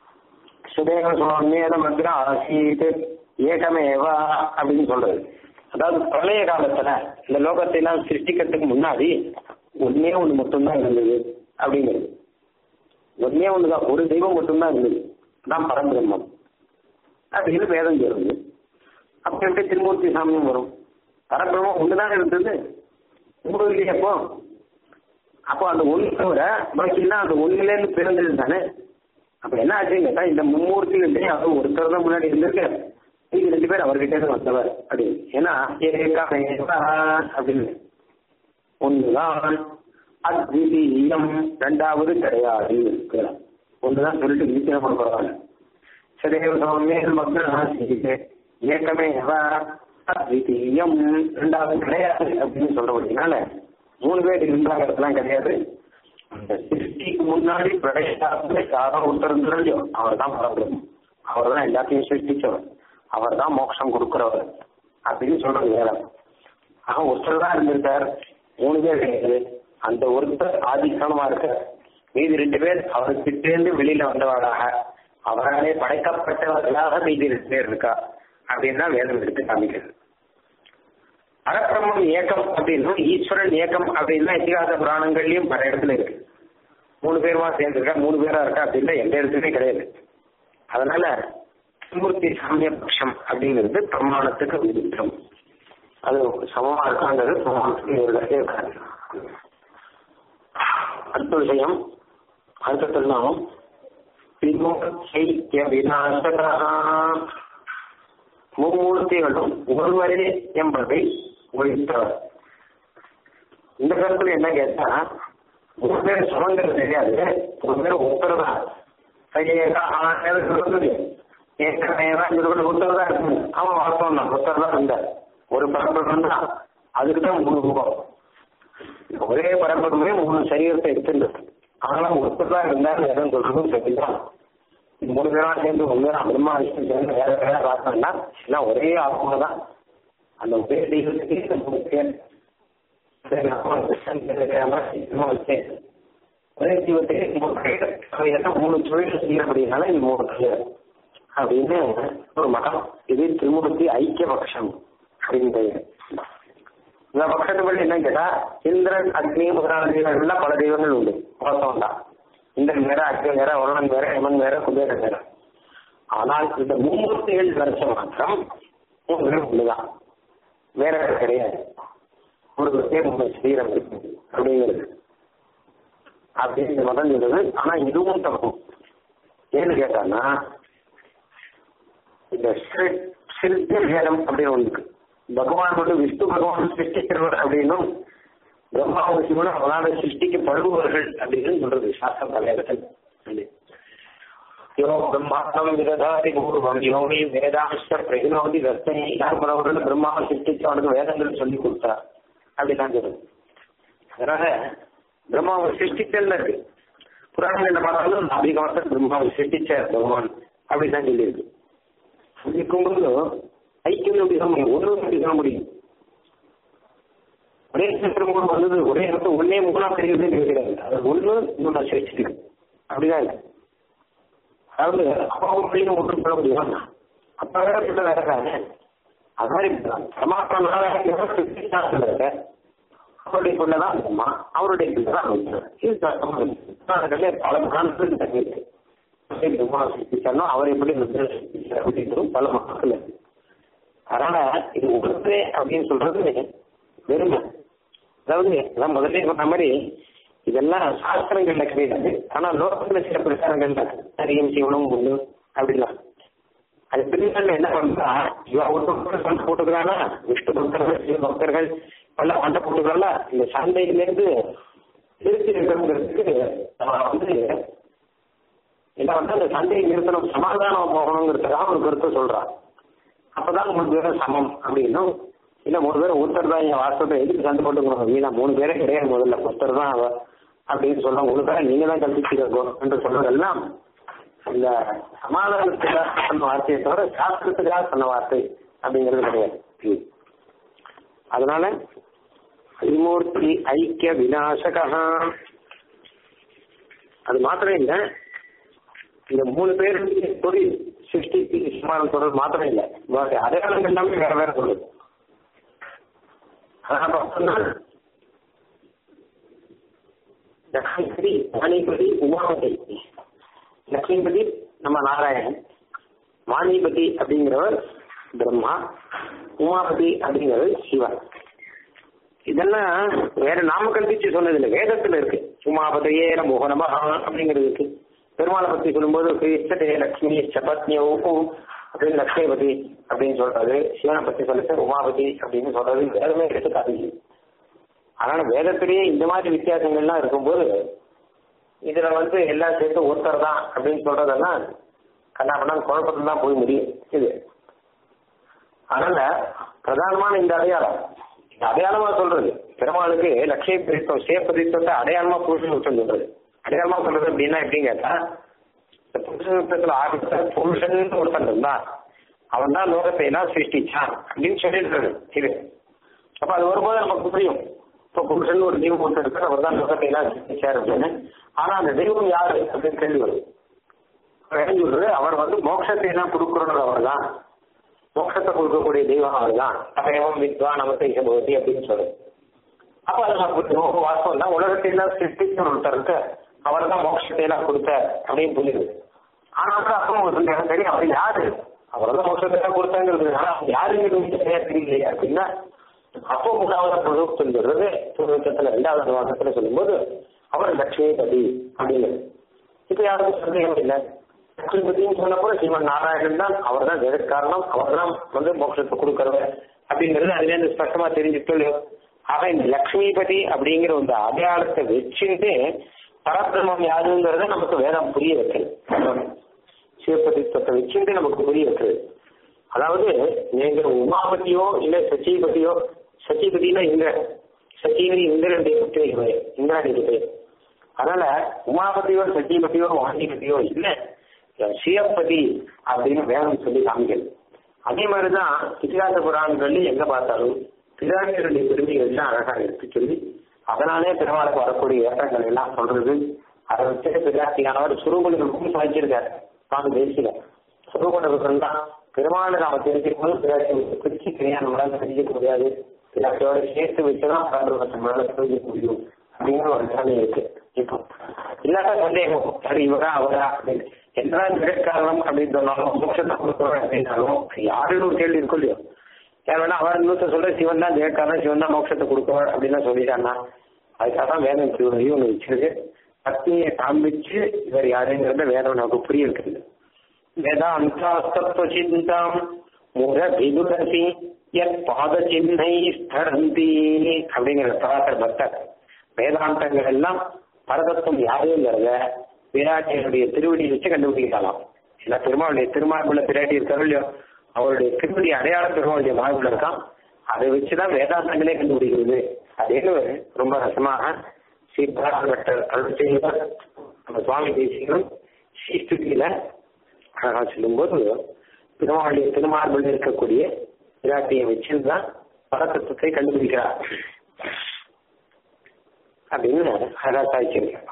சுதேக சுவாமியேத மந்திரம் ஆசீத் ஏகமேவா அப்படின்னு சொல்றது அதாவது பிரளய காலத்துல இந்த லோகத்தை எல்லாம் சிருஷ்டிக்கிறதுக்கு முன்னாடி ஒன்னே ஒண்ணு மட்டும்தான் இருந்தது அப்படிங்கிறது ஒன்னே ஒண்ணுதான் ஒரு தெய்வம் மட்டும்தான் இருந்தது தான் பரபிரம்மம் அப்படின்னு வேதம் சொல்லுது அப்ப எப்படி திருமூர்த்தி சாமியும் வரும் பரபிரம்மம் ஒண்ணுதான் இருந்தது மூணு இல்லையா அப்போ அப்போ அந்த ஒண்ணு தவிர பாக்கிலாம் அந்த ஒண்ணுல இருந்து பிறந்தது தானே அப்ப என்ன ஆச்சுன்னு கேட்டா இந்த மும்மூர்த்தி இல்லையே அவர் ஒருத்தர் தான் முன்னாடி இருந்திருக்காரு இது ரெண்டு பேர் அவர்கிட்ட இருந்து வந்தவர் அப்படின்னு ஏன்னா ஏகமேவா அப்படின்னு ஒண்ணுதான் அத்விதீயம் ரெண்டாவது கிடையாது ஒண்ணுதான் சொல்லிட்டு நிச்சயம் பண்ண பரவாயில்ல சதேவ சௌமியல் மக்கள் ஏக்கமேவா அத்விதீயம் ரெண்டாவது கிடையாது அப்படின்னு சொல்றபடினால மூணு பேர் இருந்தாங்கிறதுலாம் கிடையாது அந்த சிருஷ்டிக்கு முன்னாடி பிரதேசத்துல யாரோ ஒருத்தர் இருந்தாரோ அவர் தான் பரபிரம்மம் அவர் தான் எல்லாத்தையும் சிருஷ்டிச்சவர் அவர் தான் மோட்சம் கொடுக்கிறவர் அப்படின்னு சொல்றது வேலை ஆக ஒருத்தர் தான் இருந்திருக்கார் மூணு பேர் கிடையாது அந்த ஒருத்தர் ஆதிக்கமா இருக்கார் மீதி ரெண்டு பேர் அவர்கிட்டேருந்து வெளியில வந்தவராக அவராலே படைக்கப்பட்டவர்களாக மீதி ரெண்டு பேர் இருக்கா அப்படின்னு தான் வேதம் எடுத்து காமிக்கிறது பரபிரம்மம் ஏக்கம் அப்படின்னா ஈஸ்வரன் ஏக்கம் அப்படின்னா இதிகாச புராணங்கள்லயும் பல இடத்துல இருக்கு மூணு பேருமா சேர்ந்துருக்கா மூணு பேரா இருக்கா அப்படின்னா எந்த இடத்துலயும் கிடையாது அதனால மூர்த்தி சாமிய பட்சம் அப்படிங்கிறது பிரமாணத்துக்கு விருத்தம் அது சமமா இருக்காங்கிறது பிரமாணத்துக்கு ஒரு இருக்காது அடுத்த விஷயம் அடுத்த திருநாமம் சைத்திய விநாசகா மும்மூர்த்திகளும் ஒருவரே என்பதை ஒழித்தவர் இந்த கருத்துல என்ன கேட்டா ஒரு பேர் சுமங்கிறது தெரியாது ஒரு பேர் ஒருத்தர் தான் ஒருத்தர் தான் இருக்கு அவன் வாஸ்தவம் தான் ஒருத்தர் தான் இருந்தார் ஒரு பரம்பரம் தான் அதுக்கு தான் மூணு ரூபம் ஒரே பரம்பரமே மூணு சரீரத்தை எடுத்துருக்கு ஆனால் ஒருத்தர் தான் இருந்தார் எதுவும் சொல்றதும் சரிதான் மூணு பேரா சேர்ந்து ஒன்று பிரம்மா விஷ்ணு சேர்ந்து வேற வேற பார்த்தோம்னா எல்லாம் ஒரே ஆத்மா தான் அந்த ஒரே தெய்வத்துக்கு இந்த மூணு பேர் ஒரே தெய்வத்துக்கு மூணு பேர் எல்லாம் மூணு தொழில் செய்யறபடினால இந்த மூணு பேர் அப்படின்னு ஒரு மதம் இது திருமூர்த்தி ஐக்கிய பட்சம் அப்படின்னு பெயர் இந்த பட்சத்துப்படி என்ன கேட்டா இந்திரன் அக்னி முதலான தெய்வங்கள்லாம் பல தெய்வங்கள் உண்டு வாஸ்தவம் தான் இந்திரன் வேற அக்னி வேற வருணன் வேற யமன் வேற குபேரன் வேற ஆனால் இந்த மும்மூர்த்திகள் வரிசை மாத்திரம் மூணு பேரும் ஒண்ணுதான் வேற வேற கிடையாது ஒரு பேர் மூணு சரீரம் இருக்கு அப்படிங்கிறது அப்படின்னு மதம் சொல்றது ஆனா இதுவும் தப்பு ஏன்னு கேட்டான்னா இந்த சில்ப வேதம் அப்படின்னு ஒன்று இருக்கு பகவான் வந்து விஷ்ணு பகவான் சிருஷ்டிக்கிறவர் அப்படின்னும் பிரம்மாவும் சிவனும் அவனால சிருஷ்டிக்கப்படுபவர்கள் அப்படின்னு சொல்றது சாஸ்திர தலைவர்கள் யோ பிரம்மாண்டம் விரதாரி பூர்வம் யோகி வேதாம்ச பிரகினோதி தர்த்தனி யார் பரவர்கள் பிரம்மாவை சிருஷ்டிச்சு அவனுக்கு வேதங்கள் சொல்லி கொடுத்தா அப்படிதான் சொல்றது அதனால பிரம்மாவை சிருஷ்டித்தல் இருக்கு புராணங்கள்ல பார்த்தாலும் அதிகமாக பிரம்மாவை சிருஷ்டிச்ச பகவான் அப்படிதான் சொல்லியிருக்கு சொல்லிக்கும்போது ஐக்கியம் எப்படி சொல்ல முடியும் ஒன்று எப்படி சொல்ல முடியும் ஒரே சித்திரம் வந்தது ஒரே இடத்துல ஒன்னே மூணா தெரியுது கிடையாது அது ஒண்ணு இன்னொன்று சிரிச்சிருக்கு அப்படிதான் இருக்கு அதாவது அப்பாவும் பிள்ளைங்க ஒன்று சொல்ல முடியும் அப்பா வேற பிள்ளை வேற தானே அது மாதிரி பரமாத்மா இருக்க அவருடைய பிள்ளை தான் அம்மா அவருடைய பிள்ளை தான் இது பல பிராணத்தில் தங்கியிருக்கு அவர் எப்படி அப்படின்றதும் பல மக்கள் அதனால இது உணர்வு அப்படின்னு சொல்றது வெறுமை அதாவது அதான் முதல்ல சொன்ன மாதிரி இதெல்லாம் சாஸ்திரங்கள்ல கிடையாது ஆனா லோகத்துல சில பிரச்சாரங்கள்ல ஹரியம் சிவனும் உண்டு அப்படிலாம் அது பிரிவுகள் என்ன பண்றா இவ ஒருத்தர் சண்டை போட்டுக்கிறானா விஷ்ணு பக்தர்கள் சிவ பக்தர்கள் எல்லாம் சண்டை போட்டுக்கிறாங்களா இந்த சண்டையிலேருந்து திருச்சி இருக்கிறதுக்கு வந்து என்ன வந்து அந்த சண்டையை நிறுத்தணும் சமாதானம் போகணுங்கிறதுக்காக ஒரு கருத்தை சொல்றான் அப்பதான் மூணு பேரும் சமம் அப்படின்னும் இல்ல மூணு பேரும் ஒருத்தர் தான் என் வாசத்தை எதுக்கு சண்டை போட்டுக்கணும் வீணா மூணு பேரே கிடையாது முதல்ல ஒருத்தர் தான் அவ அப்படின்னு சொல்ல மூணு பேரை நீங்க தான் கல்பிச்சிருக்கோம் என்று சொல்றதெல்லாம் இந்த சமாதானத்துக்காக சொன்ன வார்த்தையை தவிர சாஸ்திரத்துக்காக சொன்ன வார்த்தை அப்படிங்கிறது கிடையாது அதனால திரிமூர்த்தி ஐக்கிய விநாசகா அது மாத்திரம் இல்லை இந்த மூணு பேர் தொழில் சிருஷ்டி சமாதானம் சொல்றது மாத்திரம் இல்லை அடையாளங்கள் எல்லாமே வேற வேற சொல்லுது அதான் பார்த்தோம்னா லக்ஷ்மிபதி வாணிபதி உமாபதி லக்ஷ்மிபதி நம்ம நாராயணன் வாணிபதி அப்படிங்கிறவர் பிரம்மா உமாபதி அப்படிங்கிறவர் சிவன் இதெல்லாம் வேற நாம கல்பிச்சு சொன்னது இல்லை வேதத்துல இருக்கு உமாபதையே நமோ நம அப்படிங்கிறது இருக்கு பெருமாளை பத்தி சொல்லும்போது கிருஷ்ணதே லக்ஷ்மி சபத்னியோகும் அப்படின்னு லக்ஷ்மிபதி அப்படின்னு சொல்றது சிவனை பத்தி சொல்லிட்டு உமாபதி அப்படின்னு சொல்றது வேதமே எடுத்துக்காது அதனால வேதத்திலேயே இந்த மாதிரி வித்தியாசங்கள்லாம் இருக்கும்போது இதுல வந்து எல்லாம் சேர்த்து ஒருத்தர் தான் அப்படின்னு சொல்றதெல்லாம் கண்ணாபண்ணா குழப்பத்துல தான் போய் முடியும் இது அதனால பிரதானமான இந்த அடையாளம் இந்த அடையாளமா சொல்றது பெருமாளுக்கு லட்சிய பிரித்தம் சேப்பதித்தத்தை அடையாளமா புருஷன் சொல்றது அடையாளமா சொல்றது அப்படின்னா எப்படின்னு கேட்டா இந்த புருஷத்துல ஆரம்பித்த புருஷன் ஒருத்தன் இருந்தான் அவன் தான் லோகத்தை எல்லாம் சிருஷ்டிச்சான் அப்படின்னு சொல்லிடுறது இது அப்ப அது வரும்போது நமக்கு புரியும் இப்போ புருஷன் ஒரு தெய்வம் ஒருத்தர் இருக்கார் அவர் தான் லோகத்தை எல்லாம் சிருஷ்டிச்சார் அப்படின்னு ஆனா அந்த தெய்வம் யாரு அப்படின்னு கேள்வி வரும் அவர் சொல்றது அவர் வந்து மோட்சத்தை எல்லாம் கொடுக்கிறவர் அவர் தான் மோட்சத்தை கொடுக்கக்கூடிய தெய்வம் அவர் தான் அபயவம் வித்வா நமத்தை சம்பவத்தி அப்படின்னு சொல்றது அப்ப அது நமக்கு நோக்கு வாசம் தான் உலகத்தை எல்லாம் சிருஷ்டிச்சு ஒருத்தர் இருக்கு அவர் தான் மோட்சத்தை எல்லாம் கொடுத்தார் அப்படின்னு புரியுது ஆனா வந்து அப்போ உங்களுக்கு தெரியும் அவர் யாரு அவர் தான் மோட்சத்தை எல்லாம் கொடுத்தாங்கிறது ஆனா அவர் யாருங்கிறது சரியா தெரியலையே அப்படின்னா அப்போ மூணாவது பிரதோஷம் சொல்றது பூர்வத்துல ரெண்டாவது வாசத்துல சொல்லும்போது அவர் லட்சுமிபதி அப்படிங்கிறது இப்ப யாருக்கும் சந்தேகம் இல்லை லட்சுமிபதினு சொன்னப்போ சிவன் நாராயணன் தான் அவர் தான் ஜெகத்காரணம் அவர் தான் வந்து மோட்சத்தை கொடுக்கறவர் அப்படிங்கிறது அதுல இருந்து ஸ்பஷ்டமா தெரிஞ்சுட்டு ஆக இந்த லக்ஷ்மிபதி அப்படிங்கிற இந்த அடையாளத்தை வச்சுட்டு பரபிரமம் யாருங்கிறத நமக்கு வேதம் புரிய வைக்கிறது சிவபதித்துவத்தை வச்சுட்டு நமக்கு புரிய வைக்கிறது அதாவது நீங்க உமாபதியோ இல்ல சச்சிபதியோ சச்சிபதினா இங்க சச்சிபதி இந்திரனுடைய புத்திரிகை இந்திராணிக்கு பேர் அதனால உமாபதியோ சச்சிபதியோ வாணிபதியோ இல்ல சிவபதி அப்படின்னு வேதம் சொல்லி காமிக்கிறது அதே மாதிரிதான் இதிகாச புராணங்கள்ல எங்க பார்த்தாலும் பிராணிகளுடைய பெருமைகள் எல்லாம் அழகா எடுத்து சொல்லி அதனாலே பெருமாளுக்கு வரக்கூடிய ஏற்றங்கள் எல்லாம் சொல்றது அதை வச்சு பிராட்டியானவர் சுரூபனுக்கும் சாதிச்சிருக்காரு தான் பேசில சுரூபனுக்கு தான் பெருமாளை நாம தெரிஞ்சுக்கும் போது பிராட்டி பிரிச்சு தெரியாது நம்மளால தெரிஞ்சுக்க முடியாது பிராட்டியோட சேர்த்து வச்சுதான் பரம்பரை நம்மளால தெரிஞ்சுக்க முடியும் அப்படிங்கிற ஒரு நிலைமை இருக்கு இப்போ இல்லாத சந்தேகம் சரி இவரா அவரா அப்படின்னு என்னதான் ஜெகத்காரணம் அப்படின்னு சொன்னாலும் மோட்சத்தை கொடுக்குறோம் அப்படின்னாலும் யாருன்னு ஒரு கேள்வி இருக்கும் இல்லையோ ஏன்னா அவர் இன்னொருத்த சொல்ற சிவன் தான் ஜெயக்காரன் சிவன் தான் மோட்சத்தை கொடுக்குவார் அப்படின்னு சொல்லிட்டாங்கன்னா அதுக்காக தான் வேதம் சிவனையும் ஒன்று வச்சிருக்கு பத்னியை காண்பிச்சு இவர் யாருங்கிறத வேதம் நமக்கு புரிய இருக்குது வேதாந்தாஸ்தத்துவ சிந்தாம் முர விதுரசி என் பாத சின்னை ஸ்தரந்தி அப்படிங்கிற பராசர் பக்தர் வேதாந்தங்கள் எல்லாம் பரதத்துவம் யாருங்கிறத விராட்டியனுடைய திருவடி வச்சு கண்டுபிடிக்கலாம் இல்ல பெருமாளுடைய திருமார்புல பிராட்டி இருக்காரு இல்லையோ அவருடைய திருப்பதி அடையாள பெருமாளுடைய மார்புல இருக்கான் அதை வச்சுதான் வேதாந்தங்களே கண்டுபிடிக்கிறது அதேன்னு ரொம்ப ரசமாக சீர்பாராட்டர் அருள் செய்வார் நம்ம சுவாமி தேசிகரும் ஸ்ரீஸ்துதியில அழகா சொல்லும்போது பெருமாளுடைய திருமார்பில் இருக்கக்கூடிய விராட்டியை வச்சுதான் பரதத்துவத்தை கண்டுபிடிக்கிறார் அப்படின்னு அழகா சாய்ச்சிருக்கார்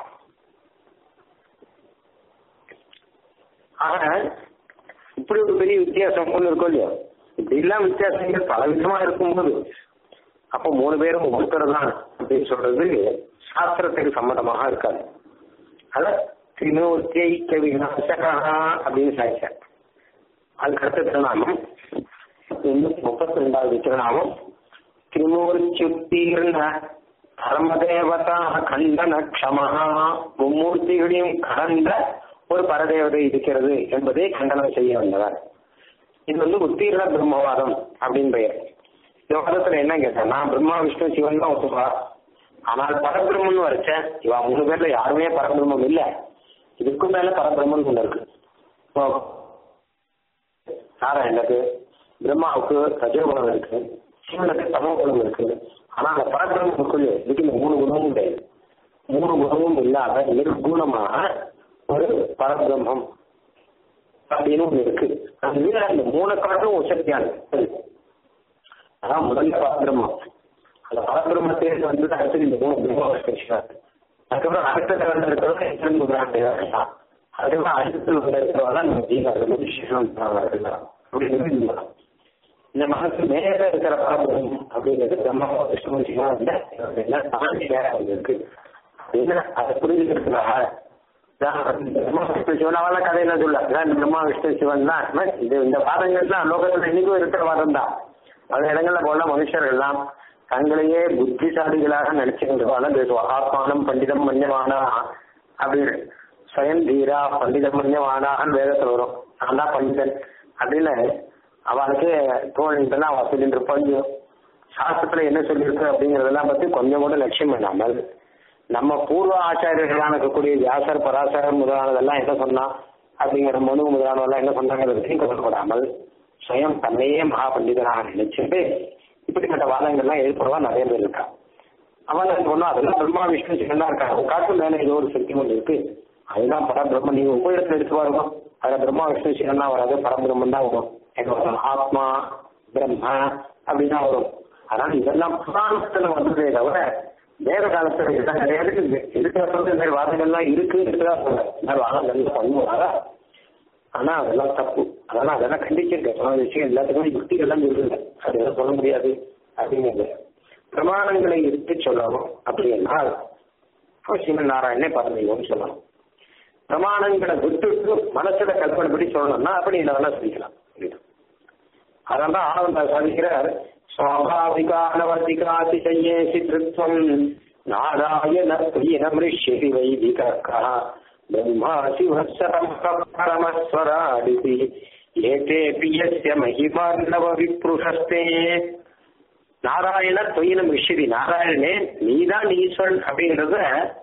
ஆக இப்படி ஒரு பெரிய வித்தியாசம் ஒன்று இருக்கும் இல்லையோ இப்படி எல்லாம் வித்தியாசங்கள் பல விதமா இருக்கும்போது அப்போ மூணு பேரும் ஒருத்தர் தான் அப்படின்னு சொல்றது சாஸ்திரத்துக்கு சம்மதமாக இருக்காது அத திரிமூர்த்தியை விநாசகா அப்படின்னு சாய்ச்சார் அதுக்கு அடுத்த திருநாமம் எண்ணூத்தி முப்பத்தி ரெண்டாவது திருநாமம் திரிமூர்த்தியுத்தீர்ண பரமதேவதா கண்டன க்ஷமஹா மும்மூர்த்திகளையும் கடந்த ஒரு பரதேவதை இருக்கிறது என்பதை கண்டனம் செய்ய வந்தவர் இது வந்து உத்தீர்ண பிரம்மவாதம் அப்படின்னு பெயர் இந்த வாதத்துல என்ன கேட்டேன்னா பிரம்மா விஷ்ணு சிவன் தான் ஒத்துப்பா ஆனால் பரபிரம்மன் வரைச்சேன் இவா மூணு பேர்ல யாருமே பரபிரம்மம் இல்ல இதுக்கும் மேல பரபிரம்மன் ஒண்ணு இருக்கு இப்போ நாராயணனுக்கு பிரம்மாவுக்கு ரஜோகுணம் இருக்கு சிவனுக்கு தமோகுணம் இருக்கு ஆனா அந்த பரபிரம்மனுக்குள்ள இதுக்கு இந்த மூணு குணமும் கிடையாது மூணு குணமும் இல்லாத நிர்குணமாக ஒரு பரபிரம்மம் அப்படின்னு ஒண்ணு இருக்கு அது அந்த மூணு காட்டும் உசக்தியானது அதான் முதல்ல பரபிரம்மம் அந்த பரபிரம்மத்தை வந்து அடுத்து இந்த மூணு பிரம்ம பேசுறாரு அதுக்கப்புறம் அடுத்த லெவலில் இருக்கிறவங்க எத்தனை முதலாண்டு அதுக்கப்புறம் அடுத்த லெவலில் இருக்கிறவங்க நம்ம ஜீவார்கள் விசேஷம் அப்படிங்கிறது இல்லை இந்த மனசு மேல இருக்கிற பரபரம் அப்படிங்கிறது பிரம்ம விஷ்ணு சிவம் இல்ல எல்லாம் தாண்டி வேற ஒண்ணு இருக்கு அப்படின்னு அதை புரிஞ்சுக்கிறதுக்காக பிரம்மா விஷ்ணு சிவன் அவெல்லாம் கதையில சொல்ல அதான் பிரம்மா விஷ்ணு சிவன் தான் இது இந்த வாதங்கள்லாம் லோகத்துல இன்னைக்கும் இருக்கிற வாதம் தான் பல இடங்கள்ல போல மனுஷர்கள் எல்லாம் தங்களையே புத்திசாலிகளாக நினைச்சுக்கிட்டு பேசுவோம் ஆத்மானம் பண்டிதம் மன்யமானா அப்படின்னு ஸ்வயம் தீரா பண்டிதம் மன்யமானான்னு வேதத்துல வரும் நான் தான் பண்டிதன் அப்படின்னு அவளுக்கு தோழிட்டெல்லாம் அவள் சொல்லிட்டு இருப்பாங்க சாஸ்திரத்துல என்ன சொல்லியிருக்கு அப்படிங்கறதெல்லாம் பத்தி கொஞ்சம் கூட லட்சியம் இல்லாமல் நம்ம பூர்வ ஆச்சாரியர்களான இருக்கக்கூடிய வியாசர் பராசரர் முதலானதெல்லாம் என்ன சொன்னா அப்படிங்கிற மனு முதலானதெல்லாம் என்ன சொன்னாங்கிறதையும் கவலைப்படாமல் சுயம் தன்னையே மகா பண்டிதனாக நினைச்சிட்டு இப்படிப்பட்ட வாதங்கள்லாம் ஏற்படுவா நிறைய பேர் இருக்கா அவன் என்ன சொன்னா அதெல்லாம் பிரம்மா விஷ்ணு சிவன் தான் இருக்காங்க காட்டு மேல ஏதோ ஒரு சக்தி ஒன்று இருக்கு அதுதான் பரபிரம்மன் நீங்க உபயோகத்தில் எடுத்து பாருங்க அதுல பிரம்மா விஷ்ணு சிவன் தான் வராது பரபிரம்மன் தான் வரும் எங்க வரும் ஆத்மா பிரம்ம அப்படின்னா வரும் அதனால இதெல்லாம் புராணத்துல வந்ததே தவிர வேற காலத்துல இதெல்லாம் கிடையாது இருக்கிற சொல்றது இந்த மாதிரி வாதங்கள்லாம் இருக்கு இருக்குதான் சொல்ல இந்த மாதிரி வாதங்கள் பண்ணுவாங்க ஆனா அதெல்லாம் தப்பு அதெல்லாம் அதெல்லாம் கண்டிச்சிருக்கேன் சொன்ன விஷயம் எல்லாத்துக்கும் யுக்திகள்லாம் சொல்லுங்க அது எதுவும் சொல்ல முடியாது அப்படிங்கிறது பிரமாணங்களை எடுத்து சொல்லணும் அப்படின்னா ஸ்ரீமன் நாராயணே பரமேவன் சொல்லணும் பிரமாணங்களை விட்டுட்டு மனசுல கற்பனைப்படி சொல்லணும்னா அப்படி என்ன வேணா சொல்லிக்கலாம் அதனால ஆனந்த சாதிக்கிறார் स्वाभाविकानवधिकातिशय्येऽसि धृत्वम् नारायण प्रियनमृष्यति वैदिकः ब्रह्मासि वत्सरम् परमस्वरादिति एतेऽपि यस्य महिमार्णव विप्रुषस्ते நாராயண தொயினம் ரிஷிதி நாராயணனே நீதான் ஈஸ்வரன் அப்படிங்கறத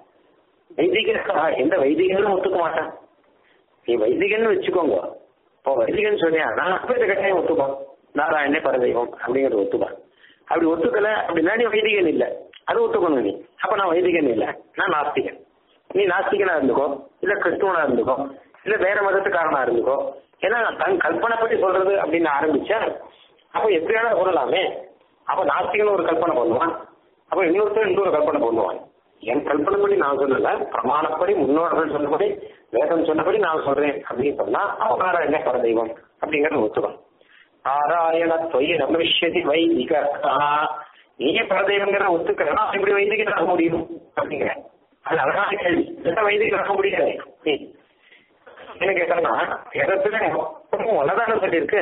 வைதிக எந்த வைதிகனும் ஒத்துக்க மாட்டான் நீ வைதிகன்னு வச்சுக்கோங்க இப்போ வைதிகன் சொன்னியானா அப்ப இந்த கட்டாயம் ஒத்துப்பான் நாராயணே பரதெய்வம் அப்படிங்கறது ஒத்துப்பான் அப்படி ஒத்துக்கல அப்படின்னா நீ வைதிகன் இல்ல அது ஒத்துக்கணும் நீ அப்ப நான் வைதிகன் இல்ல நான் நாஸ்திகன் நீ நாஸ்திகனா இருந்துக்கோ இல்ல கிறிஸ்துவனா இருந்துக்கோ இல்ல வேற மதத்துக்காரனா இருந்துக்கோ ஏன்னா தன் கல்பனை பற்றி சொல்றது அப்படின்னு ஆரம்பிச்சா அப்ப எப்படியான சொல்லலாமே அப்ப நாஸ்திகன் ஒரு கல்பனை பண்ணுவான் அப்ப இன்னொருத்தர் இன்னொரு கல்பனை பண்ணுவான் என் கல்பனைப்படி நான் சொல்லல பிரமாணப்படி முன்னோர்கள் சொன்னபடி வேதம் சொன்னபடி நான் சொல்றேன் அப்படின்னு சொன்னா அவகாரம் என்ன பரதெய்வம் அப்படிங்கறது ஒத்துக்கணும் நாராயண தொய் ரமேஷதி வைதிக நீயே பரதெய்வங்கிற ஒத்துக்கிறனா எப்படி வைதிகனாக முடியும் அப்படிங்கிற அது அழகான கேள்வி என்ன வைதிகனாக முடியாது என்ன கேட்டா வேதத்துல ஒன்னதான சொல்லியிருக்கு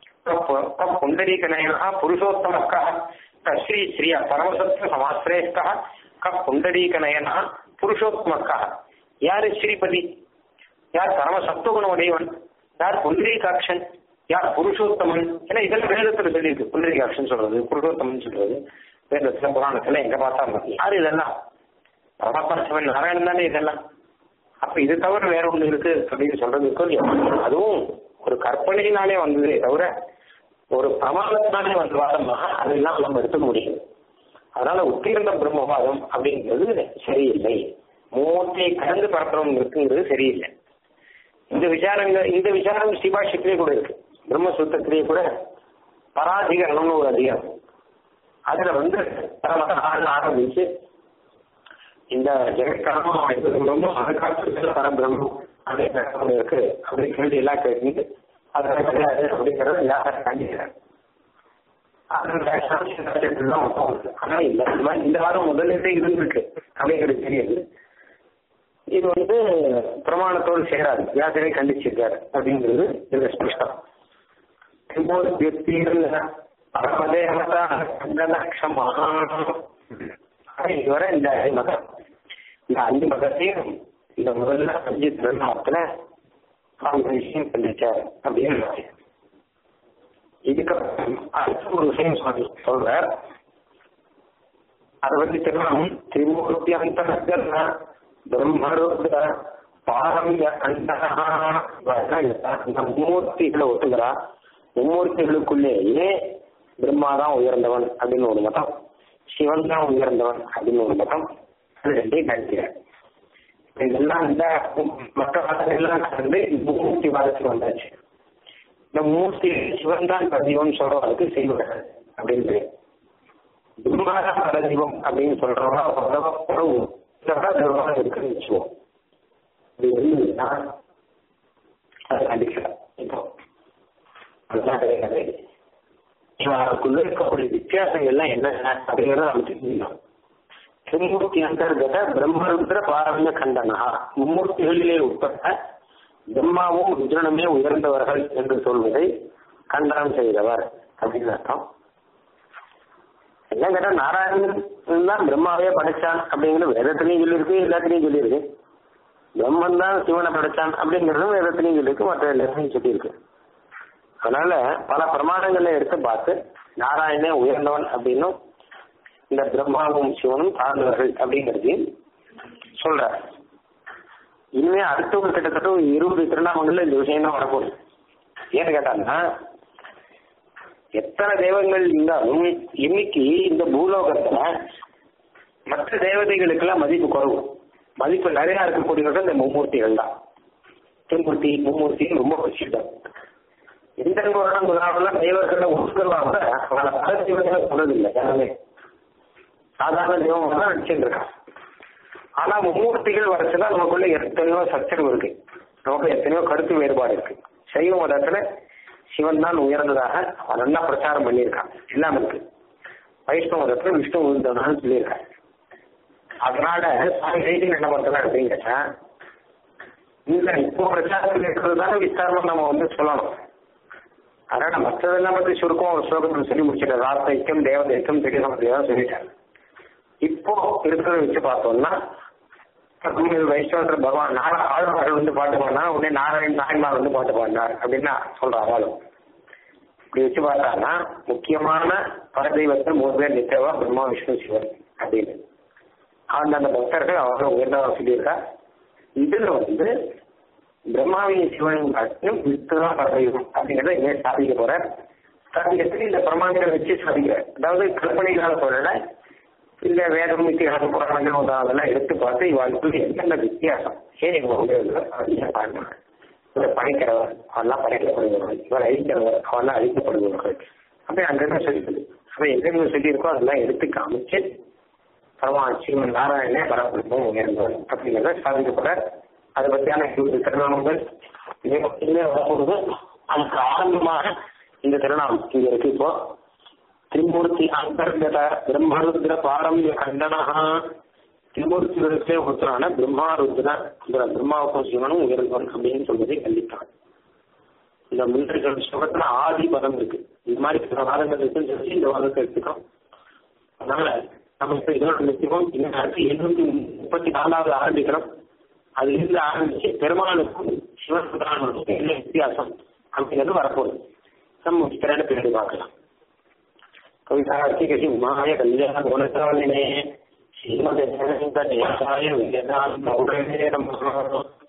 புண்டரீகனயா புருஷோத்தமக்கா ஸ்ரீ ஸ்ரீய பரமசத்வ சமாசிரேஷ்டா க புண்டரீகனயனா புருஷோத்தமக்கா யாரு ஸ்ரீபதி யார் பரம சத்துவகுண உடையவன் யார் புண்டரீகாட்சன் யார் புருஷோத்தமன் ஏன்னா இதெல்லாம் வேதத்துல சொல்லியிருக்கு புண்டரீகாட்சன் சொல்றது புருஷோத்தமன் சொல்றது வேதத்துல புராணத்துல எங்க பார்த்தா யாரு இதெல்லாம் பரமாத்மா சிவன் நாராயணன் தானே இதெல்லாம் அப்ப இது தவிர வேற ஒண்ணு இருக்கு அப்படின்னு சொல்றது இருக்கும் அதுவும் ஒரு கற்பனையினாலே வந்ததே தவிர ஒரு பிரமாணத்தினாலே வந்த வாதமாக அதெல்லாம் நம்ம எடுத்துக்க முடியும் அதனால உத்திரந்த பிரம்மவாதம் அப்படிங்கிறது சரியில்லை மூர்த்தியை கடந்து பரப்புறம் இருக்குங்கிறது சரியில்லை இந்த விசாரங்கள் இந்த விசாரம் ஸ்ரீபாஷ்யத்திலே கூட இருக்கு பிரம்மசூத்திரத்திலேயே கூட பராதிகரணம்னு ஒரு அதிகாரம் அதுல வந்து பரமத ஆரம்பிச்சு இந்த ஜெகத்காரணம் எடுத்துக்கிறோமோ அதுக்காக பரபிரம்மம் அப்படின்னு இருக்கு அப்படின்னு கேள்வி எல்லாம் கேட்டு அது கிடையாது அப்படிங்கறத எல்லாரும் கண்டிக்கிறார் ஆனா இல்ல இந்த மாதிரி இந்த வாரம் முதலிலே இருந்திருக்கு அப்படிங்கிறது தெரியுது இது வந்து பிரமாணத்தோடு சேராது வியாசனை கண்டிச்சிருக்காரு அப்படிங்கிறது இதுல ஸ்பஷ்டம் இதுவரை இந்த மதம் இந்த அஞ்சு மதத்தையும் இந்த முதல்ல அஞ்சு திருநாமத்துல அவங்க விஷயம் கண்டிச்சார் அப்படின்னு இதுக்கப்புறம் அடுத்த ஒரு விஷயம் சொல்லி சொல்றார் அதை வந்து திருநாமம் திரிமூர்த்தி அந்த பிரம்மருத்ர பாரம்பிய அந்த மும்மூர்த்திகளை ஒத்துக்கிறா மும்மூர்த்திகளுக்குள்ளேயே பிரம்மா தான் உயர்ந்தவன் அப்படின்னு ஒரு மதம் சிவன் தான் உயர்ந்தவன் அப்படின்னு ஒரு மதம் அது ரெண்டையும் கழிக்கிறார் இதெல்லாம் இந்த மற்ற மதங்கள்லாம் கலந்து மூர்த்தி வாதத்துக்கு வந்தாச்சு இந்த மூர்த்தி சிவன் தான் பிரதீபம் சொல்றவங்களுக்கு செய்வாங்க அப்படின்னு பிரம்மாதான் பரதீபம் அப்படின்னு சொல்றவங்க உறவு நிர்வாகம் இருக்குன்னு வச்சுவோம் இது இருந்ததுன்னா அது கண்டிக்கலாம் இப்போ அதுதான் கிடையாது இவருக்குள்ள இருக்கக்கூடிய வித்தியாசங்கள்லாம் என்ன அப்படிங்கிறத நம்ம தெரிஞ்சுக்கணும் திருமூர்த்தி அந்தர்கத பிரம்மருத்ர பாரம்ய கண்டனா மும்மூர்த்திகளிலே உட்பட்ட பிரம்மாவும் ருத்ரனுமே உயர்ந்தவர்கள் என்று சொல்வதை கண்டனம் செய்தவர் அப்படின்னு அர்த்தம் என்ன கேட்டா நாராயணன் தான் பிரம்மாவே படைச்சான் அப்படிங்கிறது வேதத்திலையும் சொல்லியிருக்கு எல்லாத்திலையும் சொல்லியிருக்கு பிரம்மன் தான் சிவனை படைச்சான் அப்படிங்கிறதும் வேதத்திலையும் சொல்லியிருக்கு மற்ற எல்லாத்தையும் சொல்லியிருக்கு அதனால பல பிரமாணங்களை எடுத்து பார்த்து நாராயணே உயர்ந்தவன் அப்படின்னும் இந்த பிரம்மாவும் சிவனும் தாழ்ந்தவர்கள் அப்படிங்கிறதையும் சொல்ற இனிமே அடுத்த ஒரு கிட்டத்தட்ட ஒரு இருபது திருநாமங்கள்ல இந்த விஷயம் தான் வரப்போகுது ஏன்னு கேட்டாங்கன்னா எத்தனை தெய்வங்கள் இருந்தாலும் இன்னைக்கு இந்த பூலோகத்துல மற்ற தேவதைகளுக்கெல்லாம் மதிப்பு குறைவு மதிப்பு நிறைய இருக்கக்கூடியவர்கள் இந்த மும்மூர்த்திகள் தான் திருமூர்த்தி மும்மூர்த்தி ரொம்ப பிரசித்தம் எந்த வருடம் முதலாவெல்லாம் தெய்வர்களை ஒத்துக்கலாம அவளை பல தெய்வங்களை சொல்றதில்லை யாருமே சாதாரண தெய்வம் தான் நடிச்சுட்டு இருக்கான் ஆனா மும்மூர்த்திகள் வரச்சுன்னா நமக்குள்ள எத்தனையோ சச்சரவு இருக்கு நமக்கு எத்தனையோ கருத்து வேறுபாடு இருக்கு சைவ மதத்துல சிவன் தான் உயர்ந்ததாக அவன் நல்லா பிரச்சாரம் பண்ணியிருக்கான் எல்லாம் இருக்கு வைஷ்ணவ மதத்துல விஷ்ணு உயர்ந்தவனான்னு சொல்லியிருக்கான் அதனால சாமி ரைட்டிங் என்ன பண்றதா அப்படின்னு கேட்டா இல்ல இப்போ பிரச்சாரத்தில் இருக்கிறது தானே விஸ்தாரமா நம்ம வந்து சொல்லணும் அதனால மற்றதெல்லாம் பத்தி சுருக்கம் ஒரு ஸ்லோகத்தில் சொல்லி முடிச்சிட்டார் ராத்தைக்கும் தேவதைக்கும் திரிசமத்தையும் சொல்லிட்டார் இப்போ இருக்கிறத வச்சு பார்த்தோம்னா வைஷ்ணவத்தில் பகவான் நாரா ஆழ்வார்கள் வந்து பாட்டு பாடினா உடனே நாராயண் நாயன்மார் வந்து பாட்டு பாடினார் அப்படின்னா சொல்ற அவளும் இப்படி வச்சு பார்த்தான்னா முக்கியமான பரதெய்வத்தில் மூணு பேர் நித்தவா பிரம்மா விஷ்ணு சிவன் அப்படின்னு அந்த அந்த பக்தர்கள் அவங்க உயர்ந்தவா சொல்லியிருக்கா இதுல வந்து பிரம்மாவின் சிவனின் காட்டிலும் வித்துதான் பரதெய்வம் அப்படிங்கிறத இங்கே சாதிக்க போற சாதிக்கிறதுக்கு இந்த பிரமாணங்களை வச்சு சாதிக்கிற அதாவது கற்பனைகளால சொல்லல இல்ல வேதம் இத்திகாசம் புராணங்கள் அதெல்லாம் எடுத்து பார்த்து இவாளுக்கு என்னென்ன வித்தியாசம் ஏன் இவங்க உயர்ந்தது அப்படின்னு பார்க்கணும் இவர் படைக்கிறவர் அவெல்லாம் படைக்கப்படுபவர்கள் இவர் அழிக்கிறவர் அவெல்லாம் அழிக்கப்படுபவர்கள் அப்படி அங்கங்க சொல்லிடுது அப்ப எங்கெங்க சொல்லியிருக்கோ அதெல்லாம் எடுத்து காமிச்சு பரவான் சிவன் நாராயணே பரப்பிரமும் உயர்ந்தவர் அப்படிங்கிறத சாதிக்கப்பட அதை பற்றியான இருபது திருநாமங்கள் இனிமே வரப்போகுது அதுக்கு ஆரம்பமாக இந்த திருநாமம் இங்க இருக்கு இப்போ திரிமூர்த்தி அந்தர்கத பிரம்மருத்ர பாரம்ய கண்டனஹா திரிமூர்த்திகளுக்கே ஒருத்தரான பிரம்மாருத்ர இந்த பிரம்மாவுக்கும் சிவனும் உயர்ந்தவன் அப்படின்னு சொல்வதை கண்டித்தான் இந்த முன்னேற்ற சுகத்துல ஆதி பதம் இருக்கு இது மாதிரி சில வாதங்கள் இருக்குன்னு சொல்லி இந்த வாதத்தை எடுத்துக்கோம் அதனால நம்ம இப்ப இதோட நிச்சயம் இன்னும் அடுத்து எண்ணூத்தி முப்பத்தி நாலாவது ஆரம்பிக்கிறோம் அதுல இருந்து ஆரம்பிச்சு பெருமாளுக்கும் சிவசுதானுக்கும் என்ன வித்தியாசம் அப்படிங்கிறது வரப்போகுது நம்ம திறனை பின்னாடி பார்க்கலாம் கவிதார்த்திக சிம்மாய கல்யாண குணசாலினே ஸ்ரீமதே வெங்கடேசாய விஜயநாத நமः